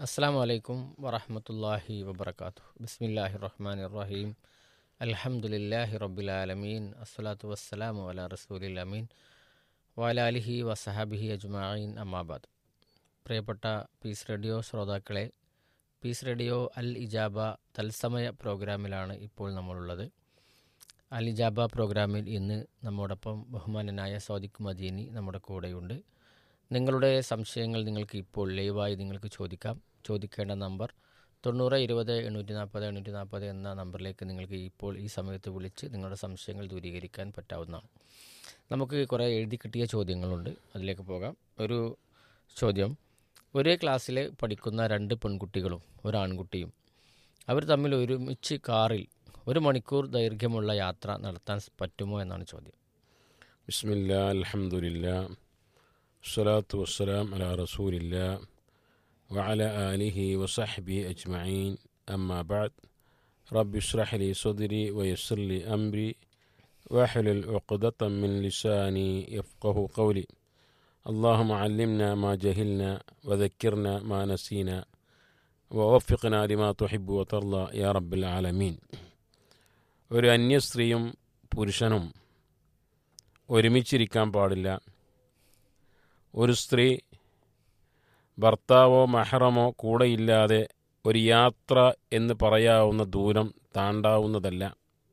അസ്സാം വലൈക്കും വറഹമത്തല്ലാഹി വബർക്കാത്തു ബിസ്മില്ലാഹി റഹ്മാൻ റഹീം അൽഹംദുലില്ലാഹി റബ്ബിലാലമീൻ അസ്സലാത്തു വസ്സലാമു അല റസൂലിൽ അമീൻ വാലാലിഹി വസഹാബിഹി അജ്മായിൻ അമ്മാബാദ് പ്രിയപ്പെട്ട പീസ് റേഡിയോ ശ്രോതാക്കളെ പീസ് റേഡിയോ അൽ ഇജാബ തത്സമയ പ്രോഗ്രാമിലാണ് ഇപ്പോൾ നമ്മളുള്ളത് അൽ ഇജാബ പ്രോഗ്രാമിൽ ഇന്ന് നമ്മോടൊപ്പം ബഹുമാനനായ സൗദിഖ് മദീനി നമ്മുടെ കൂടെയുണ്ട് നിങ്ങളുടെ സംശയങ്ങൾ നിങ്ങൾക്ക് ഇപ്പോൾ ലൈവായി നിങ്ങൾക്ക് ചോദിക്കാം ചോദിക്കേണ്ട നമ്പർ തൊണ്ണൂറ് ഇരുപത് എണ്ണൂറ്റി നാൽപ്പത് എണ്ണൂറ്റി നാൽപ്പത് എന്ന നമ്പറിലേക്ക് നിങ്ങൾക്ക് ഇപ്പോൾ ഈ സമയത്ത് വിളിച്ച് നിങ്ങളുടെ സംശയങ്ങൾ ദൂരീകരിക്കാൻ പറ്റാവുന്നതാണ് നമുക്ക് കുറേ എഴുതി കിട്ടിയ ചോദ്യങ്ങളുണ്ട് അതിലേക്ക് പോകാം ഒരു ചോദ്യം ഒരേ ക്ലാസ്സിൽ പഠിക്കുന്ന രണ്ട് പെൺകുട്ടികളും ഒരു ആൺകുട്ടിയും അവർ തമ്മിൽ ഒരുമിച്ച് കാറിൽ ഒരു മണിക്കൂർ ദൈർഘ്യമുള്ള യാത്ര നടത്താൻ പറ്റുമോ എന്നാണ് ചോദ്യം ബിസ്മില്ല അൽഹംദുലില്ല സ്വലാത്തു വസ്സലാം അല റസൂലില്ല وعلى آله وصحبه أجمعين أما بعد رب اشرح لي صدري ويسر لي أمري واحلل عقدة من لساني يفقه قولي اللهم علمنا ما جهلنا وذكرنا ما نسينا ووفقنا لما تحب وترضى يا رب العالمين ഒരു അന്യ സ്ത്രീയും പുരുഷനും ഒരുമിച്ചിരിക്കാൻ പാടില്ല ഒരു സ്ത്രീ ഭർത്താവോ മെഹറമോ കൂടെയില്ലാതെ ഒരു യാത്ര എന്ന് പറയാവുന്ന ദൂരം താണ്ടാവുന്നതല്ല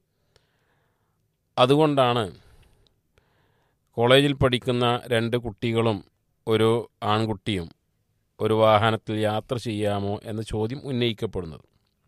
അതുകൊണ്ടാണ് കോളേജിൽ പഠിക്കുന്ന രണ്ട് കുട്ടികളും ഒരു ആൺകുട്ടിയും ഒരു വാഹനത്തിൽ യാത്ര ചെയ്യാമോ എന്ന ചോദ്യം ഉന്നയിക്കപ്പെടുന്നത്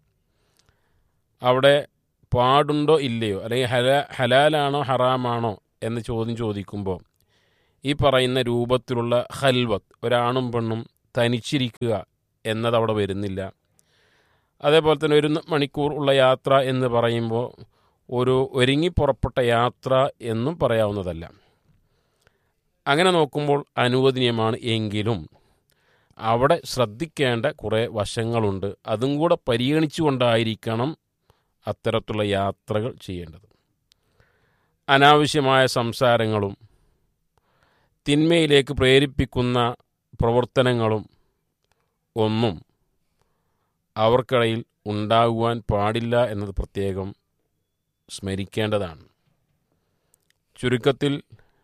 അവിടെ പാടുണ്ടോ ഇല്ലയോ അല്ലെങ്കിൽ ഹല ഹലാലാണോ ഹറാമാണോ എന്ന ചോദ്യം ചോദിക്കുമ്പോൾ ഈ പറയുന്ന രൂപത്തിലുള്ള ഹൽവത്ത് ഒരാണും പെണ്ണും തനിച്ചിരിക്കുക എന്നത് അവിടെ വരുന്നില്ല അതേപോലെ തന്നെ ഒരു മണിക്കൂർ ഉള്ള യാത്ര എന്ന് പറയുമ്പോൾ ഒരു ഒരുങ്ങി പുറപ്പെട്ട യാത്ര എന്നും പറയാവുന്നതല്ല അങ്ങനെ നോക്കുമ്പോൾ അനുവദനീയമാണ് എങ്കിലും അവിടെ ശ്രദ്ധിക്കേണ്ട കുറേ വശങ്ങളുണ്ട് അതും കൂടെ പരിഗണിച്ചുകൊണ്ടായിരിക്കണം അത്തരത്തിലുള്ള യാത്രകൾ ചെയ്യേണ്ടത് അനാവശ്യമായ സംസാരങ്ങളും തിന്മയിലേക്ക് പ്രേരിപ്പിക്കുന്ന പ്രവർത്തനങ്ങളും ഒന്നും അവർക്കിടയിൽ ഉണ്ടാകുവാൻ പാടില്ല എന്നത് പ്രത്യേകം സ്മരിക്കേണ്ടതാണ് ചുരുക്കത്തിൽ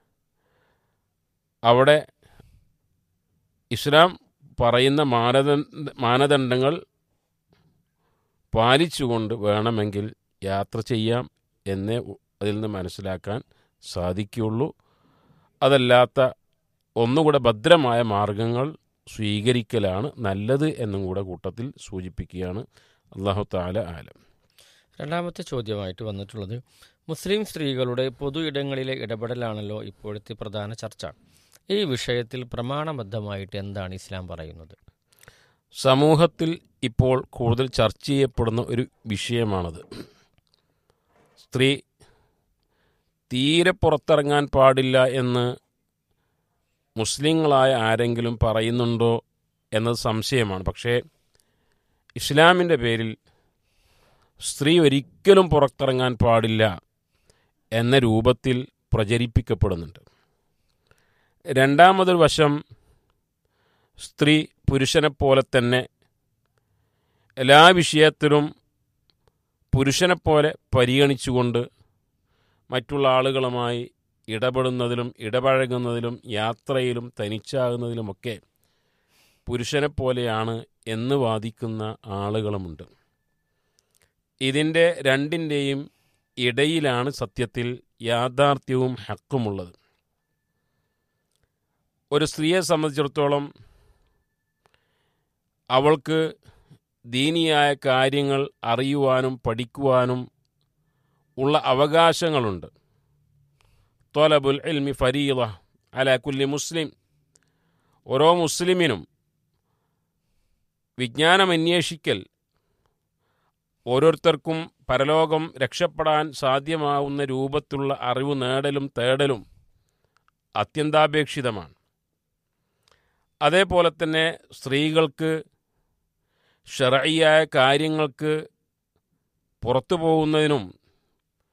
അവിടെ ഇസ്ലാം പറയുന്ന മാനദണ്ഡ മാനദണ്ഡങ്ങൾ പാലിച്ചുകൊണ്ട് വേണമെങ്കിൽ യാത്ര ചെയ്യാം എന്നേ അതിൽ നിന്ന് മനസ്സിലാക്കാൻ സാധിക്കുകയുള്ളൂ അതല്ലാത്ത ഒന്നുകൂടെ ഭദ്രമായ മാർഗങ്ങൾ സ്വീകരിക്കലാണ് നല്ലത് എന്നും കൂടെ കൂട്ടത്തിൽ സൂചിപ്പിക്കുകയാണ് അള്ളാഹു താല ആലം രണ്ടാമത്തെ ചോദ്യമായിട്ട് വന്നിട്ടുള്ളത് മുസ്ലിം സ്ത്രീകളുടെ പൊതു ഇടങ്ങളിലെ ഇടപെടലാണല്ലോ ഇപ്പോഴത്തെ പ്രധാന ചർച്ച ഈ വിഷയത്തിൽ പ്രമാണബദ്ധമായിട്ട് എന്താണ് ഇസ്ലാം പറയുന്നത് സമൂഹത്തിൽ ഇപ്പോൾ കൂടുതൽ ചർച്ച ചെയ്യപ്പെടുന്ന ഒരു വിഷയമാണത് സ്ത്രീ തീരെ പുറത്തിറങ്ങാൻ പാടില്ല എന്ന് മുസ്ലിങ്ങളായ ആരെങ്കിലും പറയുന്നുണ്ടോ എന്നത് സംശയമാണ് പക്ഷേ ഇസ്ലാമിൻ്റെ പേരിൽ സ്ത്രീ ഒരിക്കലും പുറത്തിറങ്ങാൻ പാടില്ല എന്ന രൂപത്തിൽ പ്രചരിപ്പിക്കപ്പെടുന്നുണ്ട് രണ്ടാമതൊരു വശം സ്ത്രീ പുരുഷനെപ്പോലെ തന്നെ എല്ലാ വിഷയത്തിലും പുരുഷനെപ്പോലെ പരിഗണിച്ചുകൊണ്ട് മറ്റുള്ള ആളുകളുമായി ഇടപെടുന്നതിലും ഇടപഴകുന്നതിലും യാത്രയിലും തനിച്ചാകുന്നതിലുമൊക്കെ പുരുഷനെപ്പോലെയാണ് എന്ന് വാദിക്കുന്ന ആളുകളുമുണ്ട് ഇതിൻ്റെ രണ്ടിൻ്റെയും ഇടയിലാണ് സത്യത്തിൽ യാഥാർത്ഥ്യവും ഹക്കുമുള്ളത് ഒരു സ്ത്രീയെ സംബന്ധിച്ചിടത്തോളം അവൾക്ക് ദീനിയായ കാര്യങ്ങൾ അറിയുവാനും പഠിക്കുവാനും ഉള്ള അവകാശങ്ങളുണ്ട് തൊലബുൽ ഇൽമി ഫരീദ അല കുല്ലി മുസ്ലിം ഓരോ മുസ്ലിമിനും വിജ്ഞാനം അന്വേഷിക്കൽ ഓരോരുത്തർക്കും പരലോകം രക്ഷപ്പെടാൻ സാധ്യമാവുന്ന രൂപത്തിലുള്ള അറിവ് നേടലും തേടലും അത്യന്താപേക്ഷിതമാണ് അതേപോലെ തന്നെ സ്ത്രീകൾക്ക് ഷറയ്യായ കാര്യങ്ങൾക്ക് പുറത്തു പോകുന്നതിനും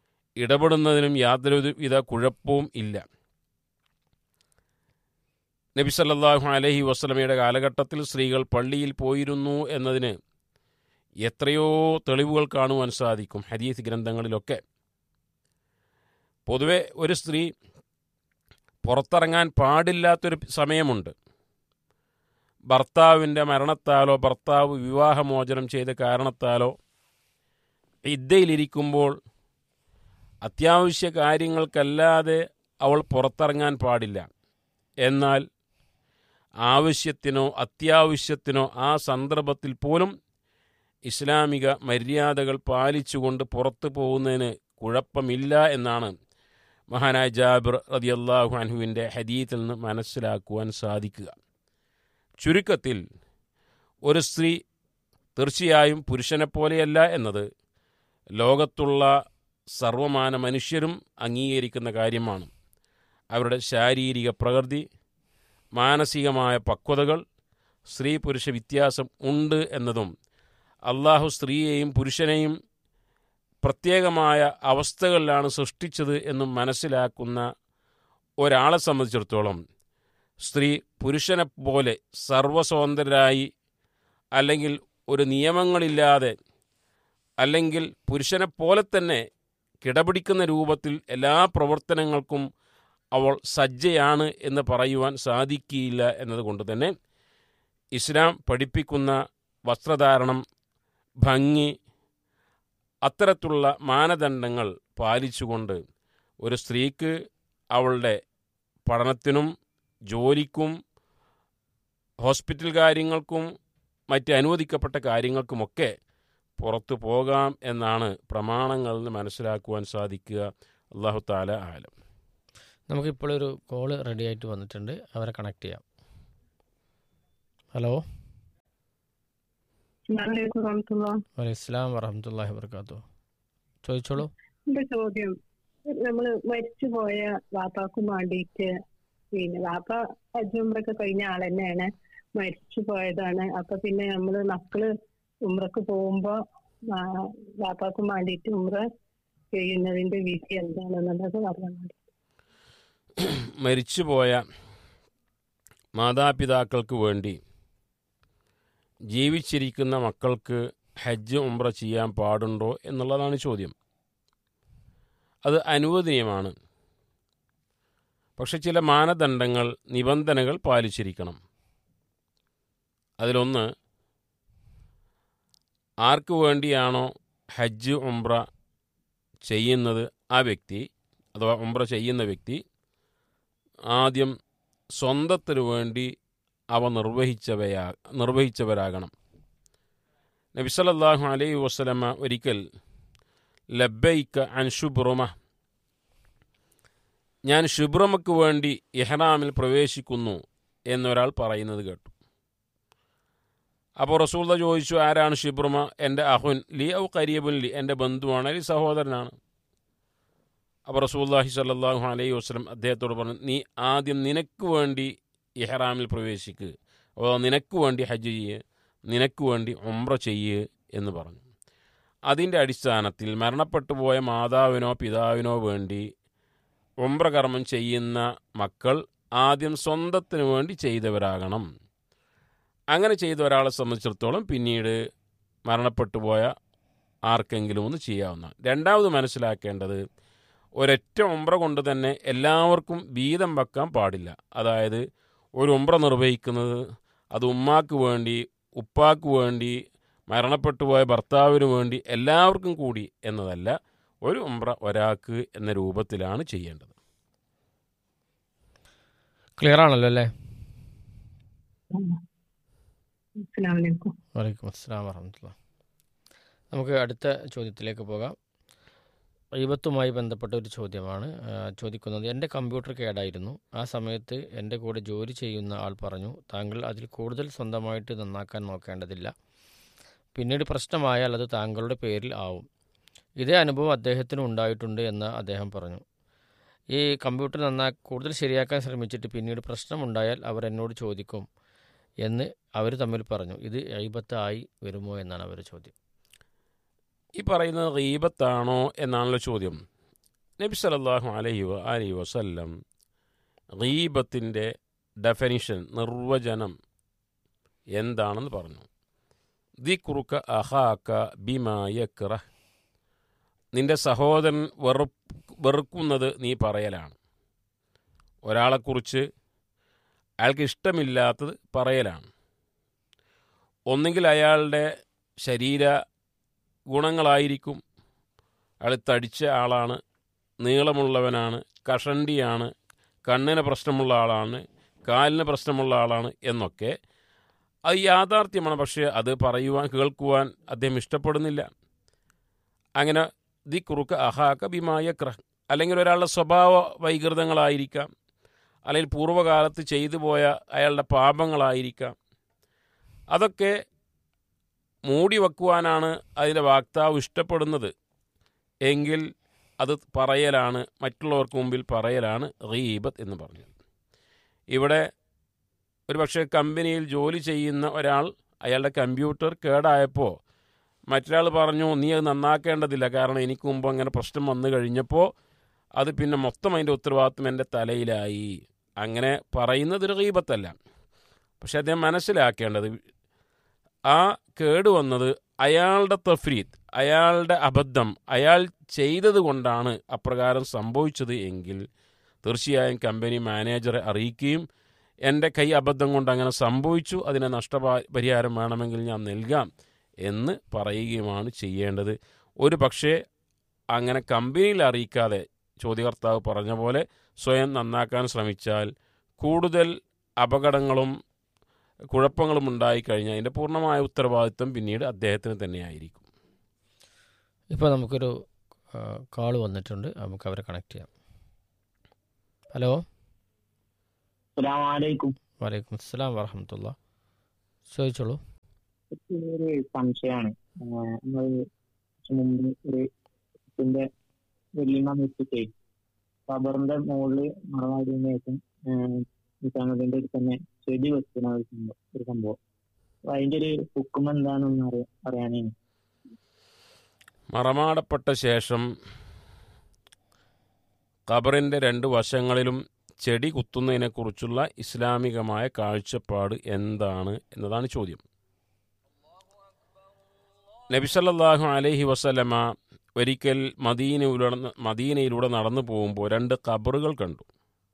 ഇടപെടുന്നതിനും യാതൊരു വിധ കുഴപ്പവും ഇല്ല നബി സല്ലല്ലാഹു അലൈഹി വസ്ലമയുടെ കാലഘട്ടത്തിൽ സ്ത്രീകൾ പള്ളിയിൽ പോയിരുന്നു എന്നതിന് എത്രയോ തെളിവുകൾ കാണുവാൻ സാധിക്കും ഹദീസ് ഗ്രന്ഥങ്ങളിലൊക്കെ പൊതുവെ ഒരു സ്ത്രീ പുറത്തിറങ്ങാൻ പാടില്ലാത്തൊരു സമയമുണ്ട് ഭർത്താവിൻ്റെ മരണത്താലോ ഭർത്താവ് വിവാഹമോചനം ചെയ്ത കാരണത്താലോ ഇദ്ദയിലിരിക്കുമ്പോൾ അത്യാവശ്യ കാര്യങ്ങൾക്കല്ലാതെ അവൾ പുറത്തിറങ്ങാൻ പാടില്ല എന്നാൽ ആവശ്യത്തിനോ അത്യാവശ്യത്തിനോ ആ സന്ദർഭത്തിൽ പോലും ഇസ്ലാമിക മര്യാദകൾ പാലിച്ചുകൊണ്ട് പുറത്തു പോകുന്നതിന് കുഴപ്പമില്ല എന്നാണ് മഹാനായ ജാബിർ റതിയല്ലാഹു അൻഹുവിൻ്റെ ഹദീത്തിൽ നിന്ന് മനസ്സിലാക്കുവാൻ സാധിക്കുക ചുരുക്കത്തിൽ ഒരു സ്ത്രീ തീർച്ചയായും പുരുഷനെപ്പോലെയല്ല എന്നത് ലോകത്തുള്ള സർവമാന മനുഷ്യരും അംഗീകരിക്കുന്ന കാര്യമാണ് അവരുടെ ശാരീരിക പ്രകൃതി മാനസികമായ പക്വതകൾ സ്ത്രീ പുരുഷ വ്യത്യാസം ഉണ്ട് എന്നതും അള്ളാഹു സ്ത്രീയെയും പുരുഷനെയും പ്രത്യേകമായ അവസ്ഥകളിലാണ് സൃഷ്ടിച്ചത് എന്നും മനസ്സിലാക്കുന്ന ഒരാളെ സംബന്ധിച്ചിടത്തോളം സ്ത്രീ പുരുഷനെ പോലെ സർവസ്വതന്ത്രരായി അല്ലെങ്കിൽ ഒരു നിയമങ്ങളില്ലാതെ അല്ലെങ്കിൽ പുരുഷനെ പോലെ തന്നെ കിടപിടിക്കുന്ന രൂപത്തിൽ എല്ലാ പ്രവർത്തനങ്ങൾക്കും അവൾ സജ്ജയാണ് എന്ന് പറയുവാൻ സാധിക്കില്ല എന്നതുകൊണ്ട് തന്നെ ഇസ്ലാം പഠിപ്പിക്കുന്ന വസ്ത്രധാരണം ഭംഗി അത്തരത്തിലുള്ള മാനദണ്ഡങ്ങൾ പാലിച്ചുകൊണ്ട് ഒരു സ്ത്രീക്ക് അവളുടെ പഠനത്തിനും ജോലിക്കും ഹോസ്പിറ്റൽ കാര്യങ്ങൾക്കും മറ്റ് അനുവദിക്കപ്പെട്ട കാര്യങ്ങൾക്കുമൊക്കെ പുറത്തു പോകാം എന്നാണ് പ്രമാണങ്ങളിൽ നിന്ന് മനസ്സിലാക്കുവാൻ സാധിക്കുക അള്ളാഹു താല ആലം നമുക്കിപ്പോൾ ഒരു കോള് റെഡി ആയിട്ട് വന്നിട്ടുണ്ട് അവരെ കണക്ട് ചെയ്യാം ഹലോ അസ്സലാമലൈക്കും വറഹ്മത്തുള്ളാ. വലൈക്കും ഇസ്ലാം വറഹമത്തല്ലാഹി വർക്കാത്തു ചോദിച്ചോളൂ എന്റെ ചോദ്യം നമ്മള് മരിച്ചുപോയ വാപ്പാക്കും വേണ്ടിയിട്ട് പിന്നെ വാപ്പ അജുമ്രൊക്കെ കഴിഞ്ഞ ആൾ തന്നെയാണ് മരിച്ചു പോയതാണ് അപ്പൊ പിന്നെ നമ്മള് മക്കള് ഉമ്രക്ക് പോകുമ്പോ ആ, വാപ്പാക്കും വേണ്ടിയിട്ട് ഉമ്ര ചെയ്യുന്നതിന്റെ വിധി എന്താണെന്നുള്ളത് പറയാൻ വേണ്ടി മരിച്ചുപോയ മാതാപിതാക്കൾക്ക് വേണ്ടി ജീവിച്ചിരിക്കുന്ന മക്കൾക്ക് ഹജ്ജ് ഉംറ ചെയ്യാൻ പാടുണ്ടോ എന്നുള്ളതാണ് ചോദ്യം അത് അനുവദനീയമാണ് പക്ഷെ ചില മാനദണ്ഡങ്ങൾ നിബന്ധനകൾ പാലിച്ചിരിക്കണം അതിലൊന്ന് ആർക്ക് വേണ്ടിയാണോ ഹജ്ജ് ഉംറ ചെയ്യുന്നത് ആ വ്യക്തി അഥവാ ഉംറ ചെയ്യുന്ന വ്യക്തി ആദ്യം സ്വന്തത്തിനു വേണ്ടി അവ നിർവഹിച്ചവയാ നിർവഹിച്ചവരാകണം നബിസലല്ലാഹു അലൈഹി വസ്ലമ ഒരിക്കൽ ലബ്ബൈക്ക അൻ ഷുബ്രുമ ഞാൻ ഷുബ്രമക്ക് വേണ്ടി ഇഹ്റാമിൽ പ്രവേശിക്കുന്നു എന്നൊരാൾ പറയുന്നത് കേട്ടു അപ്പോൾ റസൂൽദ ചോദിച്ചു ആരാണ് ഷിബ്രുമ എൻ്റെ അഹുൻ ലി ഔ കരീബുൻ ലി എൻ്റെ ബന്ധുവാണ് അല്ലെങ്കിൽ സഹോദരനാണ് അപ്പോൾ റസൂല്ലാഹി സല്ലാഹു അലൈഹി വസ്ലം അദ്ദേഹത്തോട് പറഞ്ഞു നീ ആദ്യം നിനക്ക് വേണ്ടി ഇഹ്റാമിൽ പ്രവേശിക്ക് അതോ നിനക്ക് വേണ്ടി ഹജ്ജ് ചെയ്യ് നിനക്ക് വേണ്ടി ഉംറ ചെയ്യ് എന്ന് പറഞ്ഞു അതിൻ്റെ അടിസ്ഥാനത്തിൽ മരണപ്പെട്ടു പോയ മാതാവിനോ പിതാവിനോ വേണ്ടി ഉംറ കർമ്മം ചെയ്യുന്ന മക്കൾ ആദ്യം സ്വന്തത്തിന് വേണ്ടി ചെയ്തവരാകണം അങ്ങനെ ചെയ്ത ഒരാളെ സംബന്ധിച്ചിടത്തോളം പിന്നീട് മരണപ്പെട്ടു പോയ ആർക്കെങ്കിലും ഒന്ന് ചെയ്യാവുന്ന രണ്ടാമത് മനസ്സിലാക്കേണ്ടത് ഒരൊറ്റ ഉംറ കൊണ്ട് തന്നെ എല്ലാവർക്കും വീതം വെക്കാൻ പാടില്ല അതായത് ഒരു ഉംറ നിർവഹിക്കുന്നത് അത് ഉമ്മാക്ക് വേണ്ടി ഉപ്പാക്ക് വേണ്ടി മരണപ്പെട്ടു പോയ ഭർത്താവിന് വേണ്ടി എല്ലാവർക്കും കൂടി എന്നതല്ല ഒരു ഉംറ ഒരാൾക്ക് എന്ന രൂപത്തിലാണ് ചെയ്യേണ്ടത് ക്ലിയർ ആണല്ലോ അല്ലേ അസ്സലാമലൈക്കും വലൈക്കും അസ്സാം വറഹമത്തുള്ള നമുക്ക് അടുത്ത ചോദ്യത്തിലേക്ക് പോകാം ഈബത്തുമായി ബന്ധപ്പെട്ട ഒരു ചോദ്യമാണ് ആ, ചോദിക്കുന്നത് എൻ്റെ കമ്പ്യൂട്ടർ കേടായിരുന്നു ആ സമയത്ത് എൻ്റെ കൂടെ ജോലി ചെയ്യുന്ന ആൾ പറഞ്ഞു താങ്കൾ അതിൽ കൂടുതൽ സ്വന്തമായിട്ട് നന്നാക്കാൻ നോക്കേണ്ടതില്ല പിന്നീട് പ്രശ്നമായാൽ അത് താങ്കളുടെ പേരിൽ ആവും ഇതേ അനുഭവം അദ്ദേഹത്തിന് ഉണ്ടായിട്ടുണ്ട് എന്ന് അദ്ദേഹം പറഞ്ഞു ഈ കമ്പ്യൂട്ടർ നന്നാ കൂടുതൽ ശരിയാക്കാൻ ശ്രമിച്ചിട്ട് പിന്നീട് പ്രശ്നമുണ്ടായാൽ അവർ എന്നോട് ചോദിക്കും എന്ന് അവർ തമ്മിൽ പറഞ്ഞു ഇത് എഴുപത്തായി വരുമോ എന്നാണ് അവരുടെ ചോദ്യം ഈ പറയുന്നത് ഗീബത്താണോ എന്നാണല്ലോ ചോദ്യം നബി സല്ലല്ലാഹു അലൈഹി വ അലൈഹി വസല്ലം ഗീബത്തിൻ്റെ ഡെഫനിഷൻ നിർവചനം എന്താണെന്ന് പറഞ്ഞു ദിക്റുക്ക അഹാക്ക ബിമായക്ര നിന്റെ സഹോദരൻ വെറു വെറുക്കുന്നത് നീ പറയലാണ് ഒരാളെക്കുറിച്ച് അയാൾക്ക് ഇഷ്ടമില്ലാത്തത് പറയലാണ് ഒന്നുകിൽ അയാളുടെ ശരീര ഗുണങ്ങളായിരിക്കും അയാൾ തടിച്ച ആളാണ് നീളമുള്ളവനാണ് കഷണ്ടിയാണ് കണ്ണിന് പ്രശ്നമുള്ള ആളാണ് കാലിന് പ്രശ്നമുള്ള ആളാണ് എന്നൊക്കെ അത് യാഥാർത്ഥ്യമാണ് പക്ഷേ അത് പറയുവാൻ കേൾക്കുവാൻ അദ്ദേഹം ഇഷ്ടപ്പെടുന്നില്ല അങ്ങനെ ദി കുറുക്ക് അഹാക്ക ബിമായക്ര അല്ലെങ്കിൽ ഒരാളുടെ സ്വഭാവ വൈകൃതങ്ങളായിരിക്കാം അല്ലെങ്കിൽ പൂർവ്വകാലത്ത് ചെയ്തു പോയ അയാളുടെ പാപങ്ങളായിരിക്കാം അതൊക്കെ മൂടി വെക്കുവാനാണ് അതിൻ്റെ വാക്താവ് ഇഷ്ടപ്പെടുന്നത് എങ്കിൽ അത് പറയലാണ് മറ്റുള്ളവർക്ക് മുമ്പിൽ പറയലാണ് റീബത്ത് എന്ന് പറഞ്ഞത് ഇവിടെ ഒരു പക്ഷേ കമ്പനിയിൽ ജോലി ചെയ്യുന്ന ഒരാൾ അയാളുടെ കമ്പ്യൂട്ടർ കേടായപ്പോൾ മറ്റൊരാൾ പറഞ്ഞു നീ അത് നന്നാക്കേണ്ടതില്ല കാരണം എനിക്ക് മുമ്പ് അങ്ങനെ പ്രശ്നം വന്നു കഴിഞ്ഞപ്പോൾ അത് പിന്നെ മൊത്തം അതിൻ്റെ ഉത്തരവാദിത്വം എൻ്റെ തലയിലായി അങ്ങനെ പറയുന്നത് ഒരു റീബത്തല്ല പക്ഷെ അദ്ദേഹം മനസ്സിലാക്കേണ്ടത് ആ കേട് വന്നത് അയാളുടെ തഫ്രീത്ത് അയാളുടെ അബദ്ധം അയാൾ ചെയ്തത് കൊണ്ടാണ് അപ്രകാരം സംഭവിച്ചത് എങ്കിൽ തീർച്ചയായും കമ്പനി മാനേജറെ അറിയിക്കുകയും എൻ്റെ കൈ അബദ്ധം കൊണ്ട് അങ്ങനെ സംഭവിച്ചു അതിന് നഷ്ടപരിഹാരം വേണമെങ്കിൽ ഞാൻ നൽകാം എന്ന് പറയുകയുമാണ് ചെയ്യേണ്ടത് ഒരു പക്ഷേ അങ്ങനെ കമ്പനിയിൽ അറിയിക്കാതെ ചോദ്യകർത്താവ് പറഞ്ഞ പോലെ സ്വയം നന്നാക്കാൻ ശ്രമിച്ചാൽ കൂടുതൽ അപകടങ്ങളും കുഴപ്പങ്ങളും ഉണ്ടായിക്കഴിഞ്ഞാൽ അതിൻ്റെ പൂർണ്ണമായ ഉത്തരവാദിത്വം പിന്നീട് അദ്ദേഹത്തിന് തന്നെയായിരിക്കും ഇപ്പോൾ നമുക്കൊരു കാൾ വന്നിട്ടുണ്ട് നമുക്ക് അവരെ കണക്ട് ചെയ്യാം ഹലോ അസ്സലാമലൈക്കും വലൈക്കും അസ്സലാം വറഹമത്തുള്ള ചോദിച്ചോളൂ ഒരു സംശയമാണ് നമ്മൾ കുറച്ച് മുമ്പ് ഒരു ഇതിന്റെ വെള്ളിമ വെച്ചിട്ടേ റബ്ബറിന്റെ മുകളിൽ മറവാടിയതിനു ശേഷം നിസാമുദ്ദീന്റെ അടുത്ത് തന്നെ ചെടി വെക്കുന്ന ഒരു സംഭവം ഒരു സംഭവം അപ്പൊ അതിന്റെ ഒരു ഹുക്കും എന്താണെന്ന് അറിയാ അറിയാനേ മറമാടപ്പെട്ട ശേഷം ഖബറിൻ്റെ രണ്ട് വശങ്ങളിലും ചെടി കുത്തുന്നതിനെക്കുറിച്ചുള്ള ഇസ്ലാമികമായ കാഴ്ചപ്പാട് എന്താണ് എന്നതാണ് ചോദ്യം നബിസല്ലാഹു അലൈഹി വസല്ലമ ഒരിക്കൽ മദീനയിലൂടെ മദീനയിലൂടെ നടന്നു പോകുമ്പോൾ രണ്ട് ഖബറുകൾ കണ്ടു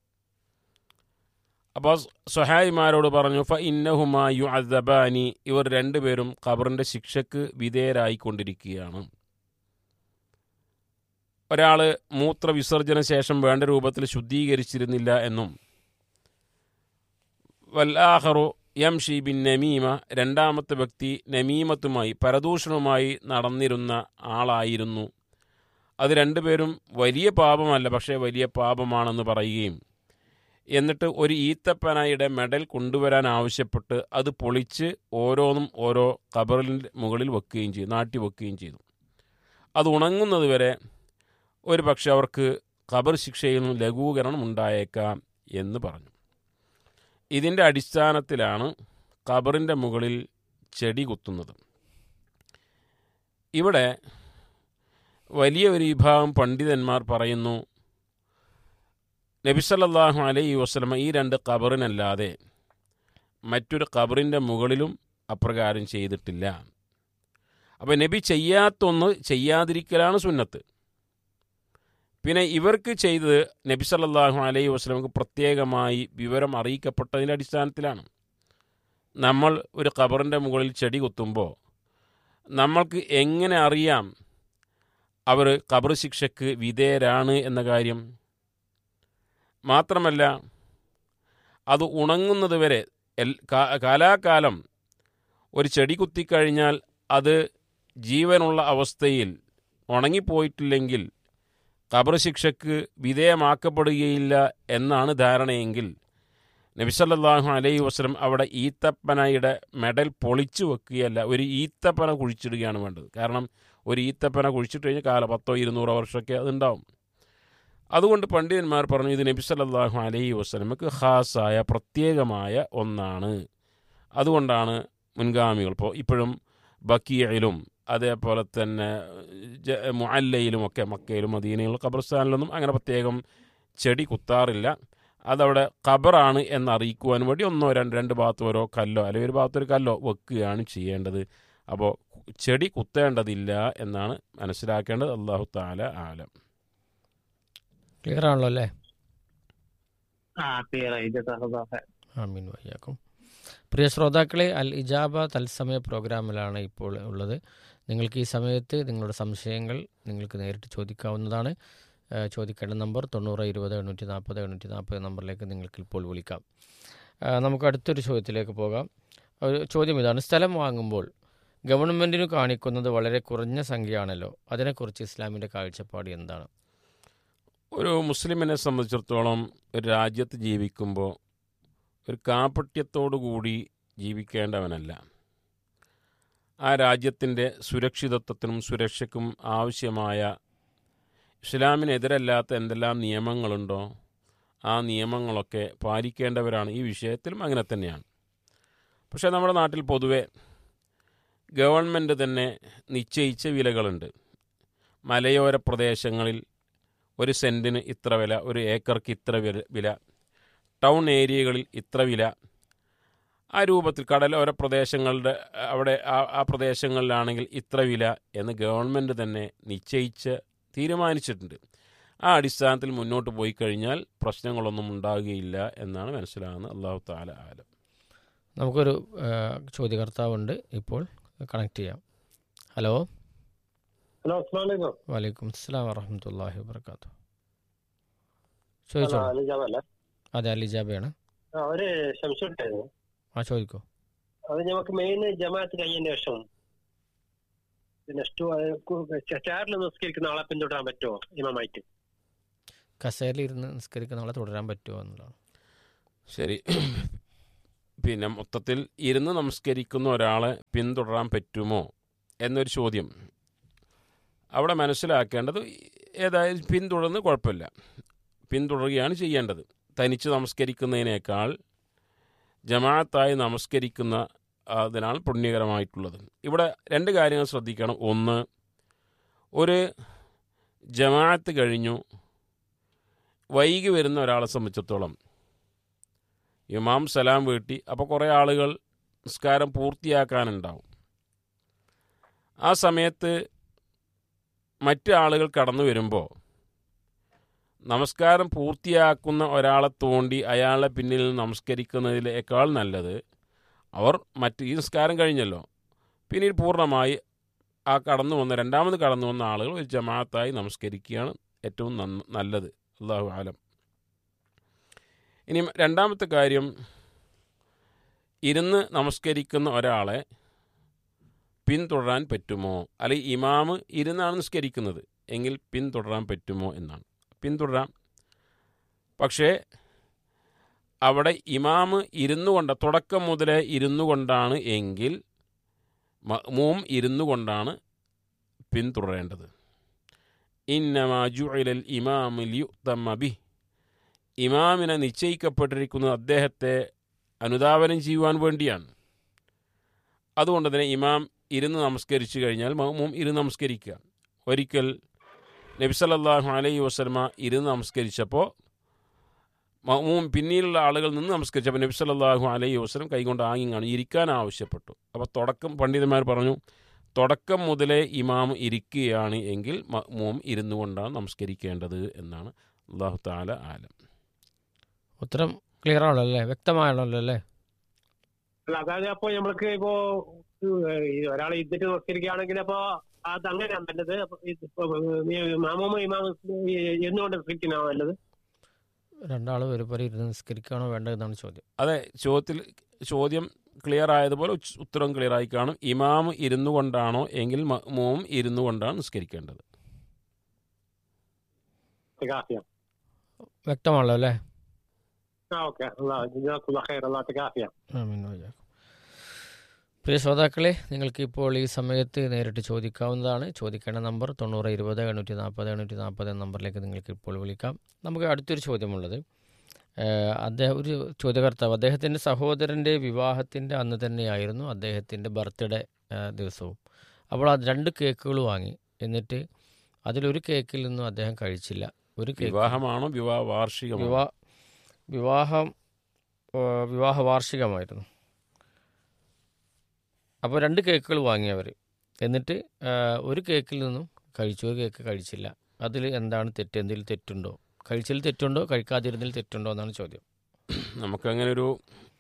അപ്പോൾ സ്വഹായിമാരോട് പറഞ്ഞു ഫ ഇന്നഹുമാ യു അദബാനി ഇവർ രണ്ടുപേരും ഖബറിൻ്റെ ശിക്ഷക്ക് വിധേയരായിക്കൊണ്ടിരിക്കുകയാണ് ഒരാൾ മൂത്രവിസർജന ശേഷം വേണ്ട രൂപത്തിൽ ശുദ്ധീകരിച്ചിരുന്നില്ല എന്നും വല്ലാഹറു യം ഷി ബിൻ നമീമ രണ്ടാമത്തെ വ്യക്തി നമീമത്തുമായി പരദൂഷണവുമായി നടന്നിരുന്ന ആളായിരുന്നു അത് രണ്ടുപേരും വലിയ പാപമല്ല പക്ഷേ വലിയ പാപമാണെന്ന് പറയുകയും എന്നിട്ട് ഒരു ഈത്തപ്പനയുടെ മെഡൽ കൊണ്ടുവരാൻ ആവശ്യപ്പെട്ട് അത് പൊളിച്ച് ഓരോന്നും ഓരോ കബറിൻ്റെ മുകളിൽ വെക്കുകയും ചെയ്തു നാട്ടി വെക്കുകയും ചെയ്തു അത് ഉണങ്ങുന്നത് വരെ ഒരു പക്ഷെ അവർക്ക് ഖബർ ശിക്ഷയിൽ നിന്നും ലഘൂകരണം ഉണ്ടായേക്കാം എന്ന് പറഞ്ഞു ഇതിൻ്റെ അടിസ്ഥാനത്തിലാണ് ഖബറിൻ്റെ മുകളിൽ ചെടി കുത്തുന്നത് ഇവിടെ വലിയ ഒരു വിഭാഗം പണ്ഡിതന്മാർ പറയുന്നു നബിസല്ലാഹു അലൈഹി വസ്ലമ ഈ രണ്ട് ഖബറിനല്ലാതെ മറ്റൊരു ഖബറിൻ്റെ മുകളിലും അപ്രകാരം ചെയ്തിട്ടില്ല അപ്പോൾ നബി ചെയ്യാത്തൊന്ന് ചെയ്യാതിരിക്കലാണ് സുന്നത്ത് പിന്നെ ഇവർക്ക് ചെയ്തത് നബി സല്ലാഹു അലൈഹി വസ്ലമക്ക് പ്രത്യേകമായി വിവരം അറിയിക്കപ്പെട്ടതിൻ്റെ അടിസ്ഥാനത്തിലാണ് നമ്മൾ ഒരു ഖബറിൻ്റെ മുകളിൽ ചെടി കുത്തുമ്പോൾ നമ്മൾക്ക് എങ്ങനെ അറിയാം അവർ ഖബർ ശിക്ഷയ്ക്ക് വിധേയരാണ് എന്ന കാര്യം മാത്രമല്ല അത് ഉണങ്ങുന്നത് വരെ എൽ കാലാകാലം ഒരു ചെടി കുത്തിക്കഴിഞ്ഞാൽ അത് ജീവനുള്ള അവസ്ഥയിൽ ഉണങ്ങിപ്പോയിട്ടില്ലെങ്കിൽ ഖബർ ശിക്ഷയ്ക്ക് വിധേയമാക്കപ്പെടുകയില്ല എന്നാണ് ധാരണയെങ്കിൽ നബിസല്ലാഹു അലൈഹി വസ്ലം അവിടെ ഈത്തപ്പനയുടെ മെഡൽ പൊളിച്ചു വെക്കുകയല്ല ഒരു ഈത്തപ്പന കുഴിച്ചിടുകയാണ് വേണ്ടത് കാരണം ഒരു ഈത്തപ്പന കുഴിച്ചിട്ട് കഴിഞ്ഞാൽ കാല പത്തോ ഇരുന്നൂറോ വർഷമൊക്കെ അതുണ്ടാവും അതുകൊണ്ട് പണ്ഡിതന്മാർ പറഞ്ഞു ഇത് നബി സല്ലാഹു അലൈഹി വസ്ലമക്ക് ഖാസായ പ്രത്യേകമായ ഒന്നാണ് അതുകൊണ്ടാണ് മുൻഗാമികൾ ഇപ്പോൾ ഇപ്പോഴും ബക്കിയയിലും അതേപോലെ തന്നെ മുഅല്ലയിലുമൊക്കെ മക്കയിലും മദീനയിലും ഖബർസ്ഥാനിലൊന്നും അങ്ങനെ പ്രത്യേകം ചെടി കുത്താറില്ല അതവിടെ ഖബറാണ് എന്നറിയിക്കുവാൻ വേണ്ടി ഒന്നോ രണ്ട് രണ്ട് ഭാഗത്ത് ഓരോ കല്ലോ അല്ലെങ്കിൽ ഒരു ഭാഗത്ത് ഒരു കല്ലോ വെക്കുകയാണ് ചെയ്യേണ്ടത് അപ്പോൾ ചെടി കുത്തേണ്ടതില്ല എന്നാണ് മനസ്സിലാക്കേണ്ടത് അള്ളാഹു താല ആലം ക്ലിയർ ആണല്ലോ അല്ലേ ആ ക്ലിയർ ആയി ജസാഖല്ലാഹ് ഖൈർ. ആമീൻ വയ്യാക്കും പ്രിയ ശ്രോതാക്കളെ അൽ ഇജാബ തത്സമയ പ്രോഗ്രാമിലാണ് ഇപ്പോൾ ഉള്ളത് നിങ്ങൾക്ക് ഈ സമയത്ത് നിങ്ങളുടെ സംശയങ്ങൾ നിങ്ങൾക്ക് നേരിട്ട് ചോദിക്കാവുന്നതാണ് ഏഹ് ചോദിക്കേണ്ട നമ്പർ തൊണ്ണൂറ് ഇരുപത് എണ്ണൂറ്റി നാൽപ്പത് എണ്ണൂറ്റി നാൽപ്പത് നമ്പറിലേക്ക് നിങ്ങൾക്ക് ഇപ്പോൾ വിളിക്കാം ഏഹ് നമുക്ക് അടുത്തൊരു ചോദ്യത്തിലേക്ക് പോകാം ഒരു ചോദ്യം ഇതാണ് സ്ഥലം വാങ്ങുമ്പോൾ ഗവൺമെൻറ്റിന് കാണിക്കുന്നത് വളരെ കുറഞ്ഞ സംഖ്യയാണല്ലോ അതിനെക്കുറിച്ച് ഇസ്ലാമിൻ്റെ കാഴ്ചപ്പാട് എന്താണ് ഒരു മുസ്ലിമിനെ സംബന്ധിച്ചിടത്തോളം ഒരു രാജ്യത്ത് ജീവിക്കുമ്പോൾ ഒരു കാപട്യത്തോടു കൂടി ജീവിക്കേണ്ടവനല്ല ആ രാജ്യത്തിൻ്റെ സുരക്ഷിതത്വത്തിനും സുരക്ഷയ്ക്കും ആവശ്യമായ ഇസ്ലാമിനെതിരല്ലാത്ത എന്തെല്ലാം നിയമങ്ങളുണ്ടോ ആ നിയമങ്ങളൊക്കെ പാലിക്കേണ്ടവരാണ് ഈ വിഷയത്തിലും അങ്ങനെ തന്നെയാണ് പക്ഷേ നമ്മുടെ നാട്ടിൽ പൊതുവെ ഗവൺമെൻറ് തന്നെ നിശ്ചയിച്ച വിലകളുണ്ട് മലയോര പ്രദേശങ്ങളിൽ ഒരു സെൻറ്റിന് ഇത്ര വില ഒരു ഏക്കർക്ക് ഇത്ര വില വില ടൗൺ ഏരിയകളിൽ ഇത്ര വില ആ രൂപത്തിൽ കടലോര പ്രദേശങ്ങളുടെ അവിടെ ആ ആ പ്രദേശങ്ങളിലാണെങ്കിൽ ഇത്ര വില എന്ന് ഗവൺമെൻറ് തന്നെ നിശ്ചയിച്ച് തീരുമാനിച്ചിട്ടുണ്ട് ആ അടിസ്ഥാനത്തിൽ മുന്നോട്ട് പോയി കഴിഞ്ഞാൽ പ്രശ്നങ്ങളൊന്നും ഉണ്ടാകുകയില്ല എന്നാണ് മനസ്സിലാകുന്നത് അള്ളാഹു താല ആലം നമുക്കൊരു ഏഹ് ചോദ്യകർത്താവുണ്ട് ഇപ്പോൾ കണക്ട് ചെയ്യാം ഹലോ ഹലോ അസ്സാം വലൈക്കും വലൈക്കും അസ്സാം വറഹമത്തല്ലാഹി വാബർക്കാത്തു ചോദിച്ചോളൂ അലിജാബല്ലേ അതെ അലിജാബയാണ് ആ ഒരു സംശയമുണ്ടായിരുന്നു ആ ചോദിക്കോ അത് നമുക്ക് മെയിൻ ജമാഅത്ത് കഴിഞ്ഞതിന് ശേഷം പിന്നെ ചാറിൽ നിസ്കരിക്കുന്ന ആളെ പിന്തുടരാൻ പറ്റുമോ ഇമാമായിട്ട് കസേരയിൽ ഇരുന്ന് നിസ്കരിക്കുന്ന ആളെ തുടരാൻ പറ്റുമോ എന്നുള്ളതാണ് ശരി പിന്നെ മൊത്തത്തിൽ ഇരുന്ന് നമസ്കരിക്കുന്ന ഒരാളെ പിന്തുടരാൻ പറ്റുമോ എന്നൊരു ചോദ്യം അവിടെ മനസ്സിലാക്കേണ്ടത് ഏതായാലും പിന്തുടർന്ന് കുഴപ്പമില്ല പിന്തുടരുകയാണ് ചെയ്യേണ്ടത് തനിച്ച് നമസ്കരിക്കുന്നതിനേക്കാൾ ജമാഅത്തായി നമസ്കരിക്കുന്ന അതിനാണ് പുണ്യകരമായിട്ടുള്ളത് ഇവിടെ രണ്ട് കാര്യങ്ങൾ ശ്രദ്ധിക്കണം ഒന്ന് ഒരു ജമാഅത്ത് കഴിഞ്ഞു വൈകി വരുന്ന ഒരാളെ സംബന്ധിച്ചിടത്തോളം ഇമാം സലാം വീട്ടി അപ്പോൾ കുറേ ആളുകൾ നിസ്കാരം പൂർത്തിയാക്കാനുണ്ടാവും ആ സമയത്ത് മറ്റ് ആളുകൾ കടന്നു വരുമ്പോൾ നമസ്കാരം പൂർത്തിയാക്കുന്ന ഒരാളെ തോണ്ടി അയാളെ പിന്നിൽ നമസ്കരിക്കുന്നതിനേക്കാൾ നല്ലത് അവർ മറ്റ് ഈ നിസ്കാരം കഴിഞ്ഞല്ലോ പിന്നീട് പൂർണ്ണമായി ആ കടന്നു വന്ന രണ്ടാമത് കടന്നു വന്ന ആളുകൾ ഒരു ജമാഅത്തായി നമസ്കരിക്കുകയാണ് ഏറ്റവും നന്ന നല്ലത് അള്ളാഹു ആലം ഇനി രണ്ടാമത്തെ കാര്യം ഇരുന്ന് നമസ്കരിക്കുന്ന ഒരാളെ പിന്തുടരാൻ പറ്റുമോ അല്ലെങ്കിൽ ഇമാമ് ഇരുന്നാണ് നിസ്കരിക്കുന്നത് എങ്കിൽ പിന്തുടരാൻ പറ്റുമോ എന്നാണ് പിന്തുടരാം പക്ഷേ അവിടെ ഇമാമ് ഇരുന്നു കൊണ്ട് തുടക്കം മുതലേ ഇരുന്നു കൊണ്ടാണ് എങ്കിൽ മഅ്മൂം ഇരുന്നു കൊണ്ടാണ് പിന്തുടരേണ്ടത് ഇന്നമാജുഇലൽ ഇമാമ് ലിയുത്തമ ബി ഇമാമിനെ നിശ്ചയിക്കപ്പെട്ടിരിക്കുന്നത് അദ്ദേഹത്തെ അനുധാവനം ചെയ്യുവാൻ വേണ്ടിയാണ് അതുകൊണ്ട് തന്നെ ഇമാം ഇരുന്ന് നമസ്കരിച്ചു കഴിഞ്ഞാൽ മഹ്മൂം ഇരുന്ന് നമസ്കരിക്കുക ഒരിക്കൽ നബി സല്ലല്ലാഹു അലൈഹി വസല്ലമ ഇരുന്ന് നമസ്കരിച്ചപ്പോൾ മഹ്മൂം പിന്നീടുള്ള ആളുകൾ നിന്ന് നമസ്കരിച്ചപ്പോൾ നബി സല്ലല്ലാഹു അലൈഹി വസല്ലം കൈകൊണ്ട് ആങ്ങിങ്ങാണ് ഇരിക്കാൻ ആവശ്യപ്പെട്ടു അപ്പോൾ തുടക്കം പണ്ഡിതന്മാർ പറഞ്ഞു തുടക്കം മുതലേ ഇമാം ഇരിക്കുകയാണ് എങ്കിൽ മഹ്മൂം ഇരുന്നു കൊണ്ടാണ് നമസ്കരിക്കേണ്ടത് എന്നാണ് അള്ളാഹു താല ആലം ഉത്തരം ക്ലിയർ ആണല്ലോ അല്ലേ വ്യക്തമാണല്ലോ അല്ലേ അല്ല അതായത് അപ്പൊ നമ്മൾക്ക് ഇപ്പോ ഒരാൾ ഇരുന്നിട്ട് നമസ്കരിക്കുകയാണെങ്കിൽ അപ്പൊ അത് അങ്ങനെയാണ് നല്ലത് അപ്പൊ ഇത് ഇപ്പൊ മാമൂമ ഇമാമ എന്നുകൊണ്ട് നിസ്കരിക്കുന്നതാണോ നല്ലത് രണ്ടാൾ ഒരുപോലെ ഇരുന്ന് നിസ്കരിക്കുകയാണോ വേണ്ടത് എന്നാണ് ചോദ്യം അതെ ചോദ്യത്തിൽ ചോദ്യം ക്ലിയർ ആയതുപോലെ ഉച്ച് ഉത്തരം ക്ലിയർ ആയി കാണും ഇമാം ഇരുന്നു കൊണ്ടാണോ എങ്കിൽ മഅ്മൂം ഇരുന്നു കൊണ്ടാണ് നിസ്കരിക്കേണ്ടത് തികാഫിയ വ്യക്തമാണല്ലോ അല്ലേ ആ ഓക്കെ അള്ളാഹ് ഖൈർ അള്ളാഹ് തികാഫിയ ആമീൻ വയ്യാക്കും പ്രിയ ശ്രോതാക്കളെ നിങ്ങൾക്ക് ഇപ്പോൾ ഈ സമയത്ത് നേരിട്ട് ചോദിക്കാവുന്നതാണ് ചോദിക്കേണ്ട നമ്പർ തൊണ്ണൂറ് ഇരുപത് എണ്ണൂറ്റി നാൽപ്പത് എണ്ണൂറ്റി നാൽപ്പത് എന്ന നമ്പറിലേക്ക് നിങ്ങൾക്ക് ഇപ്പോൾ വിളിക്കാം നമുക്ക് അടുത്തൊരു ചോദ്യമുള്ളത് ഏഹ് അദ്ദേഹം ഒരു ചോദ്യകർത്താവ് അദ്ദേഹത്തിൻ്റെ സഹോദരൻ്റെ വിവാഹത്തിൻ്റെ അന്ന് തന്നെയായിരുന്നു അദ്ദേഹത്തിൻ്റെ ബർത്ത്ഡേ ദിവസവും അപ്പോൾ അത് രണ്ട് കേക്കുകൾ വാങ്ങി എന്നിട്ട് അതിലൊരു കേക്കിൽ നിന്നും അദ്ദേഹം കഴിച്ചില്ല ഒരു കേക്ക് വിവാഹമാണോ വിവാഹ വാർഷികമാണോ വിവാ വിവാഹം ആ, വിവാഹ വാർഷികമായിരുന്നു അപ്പോൾ രണ്ട് കേക്കുകൾ വാങ്ങിയവർ എന്നിട്ട് ആ, ഒരു കേക്കിൽ നിന്നും കഴിച്ചു ഒരു കേക്ക് കഴിച്ചില്ല അതിൽ എന്താണ് തെറ്റ് എന്തെങ്കിലും തെറ്റുണ്ടോ കഴിച്ചതിൽ തെറ്റുണ്ടോ കഴിക്കാതിരുന്നതിൽ തെറ്റുണ്ടോ എന്നാണ് ചോദ്യം നമുക്കങ്ങനെ ഒരു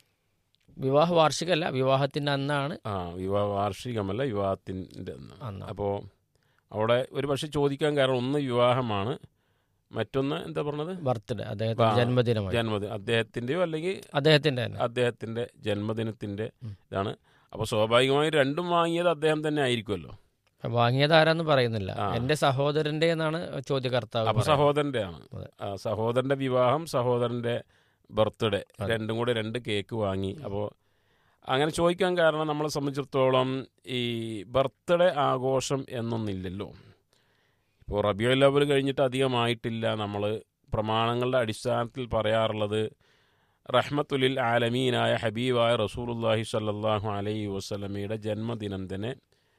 വിവാഹ വാർഷികമല്ല വിവാഹത്തിൻ്റെ അന്നാണ് ആ വിവാഹ വാർഷികമല്ല വിവാഹത്തിൻ്റെ അന്ന് അപ്പോൾ അവിടെ ഒരു പക്ഷെ ചോദിക്കാൻ കാരണം ഒന്ന് വിവാഹമാണ് മറ്റൊന്ന് എന്താ പറഞ്ഞത് ബർത്ത്ഡേ അദ്ദേഹത്തിൻ്റെ ആ, ജന്മദിനമായി ജന്മദിനം അദ്ദേഹത്തിൻ്റെയോ അല്ലെങ്കിൽ അദ്ദേഹത്തിൻ്റെ തന്നെ അദ്ദേഹത്തിൻ്റെ ജന്മദിനത്തിൻ്റെ ഉം. ഇതാണ് അപ്പോൾ സ്വാഭാവികമായും രണ്ടും വാങ്ങിയത് അദ്ദേഹം തന്നെ ആയിരിക്കുമല്ലോ വാങ്ങിയത് ആരാന്ന് പറയുന്നില്ല ആ. എൻ്റെ സഹോദരൻ്റെ എന്നാണ് ചോദ്യകർത്താവ് അപ്പോൾ പറയുന്നത്. സഹോദരൻ്റെ ആണ് അതെ. ആ, സഹോദരൻ്റെ വിവാഹം സഹോദരൻ്റെ ബർത്ത്ഡേ അതെ. രണ്ടും കൂടെ രണ്ട് കേക്ക് വാങ്ങി അപ്പോൾ അങ്ങനെ ചോദിക്കാൻ കാരണം നമ്മളെ സംബന്ധിച്ചിടത്തോളം ഈ ബർത്ത്ഡേ ആഘോഷം എന്നൊന്നില്ലല്ലോ ഇപ്പോൾ റബിയോ ലെവൽ കഴിഞ്ഞിട്ട് അധികമായിട്ടില്ല നമ്മൾ പ്രമാണങ്ങളുടെ അടിസ്ഥാനത്തിൽ പറയാറുള്ളത് റഹ്മത്തുലിൽ ആലമീനായ ഹബീബായ റസൂലുല്ലാഹി സല്ലല്ലാഹു അലൈഹി വസല്ലമയുടെ ജന്മദിനം തന്നെ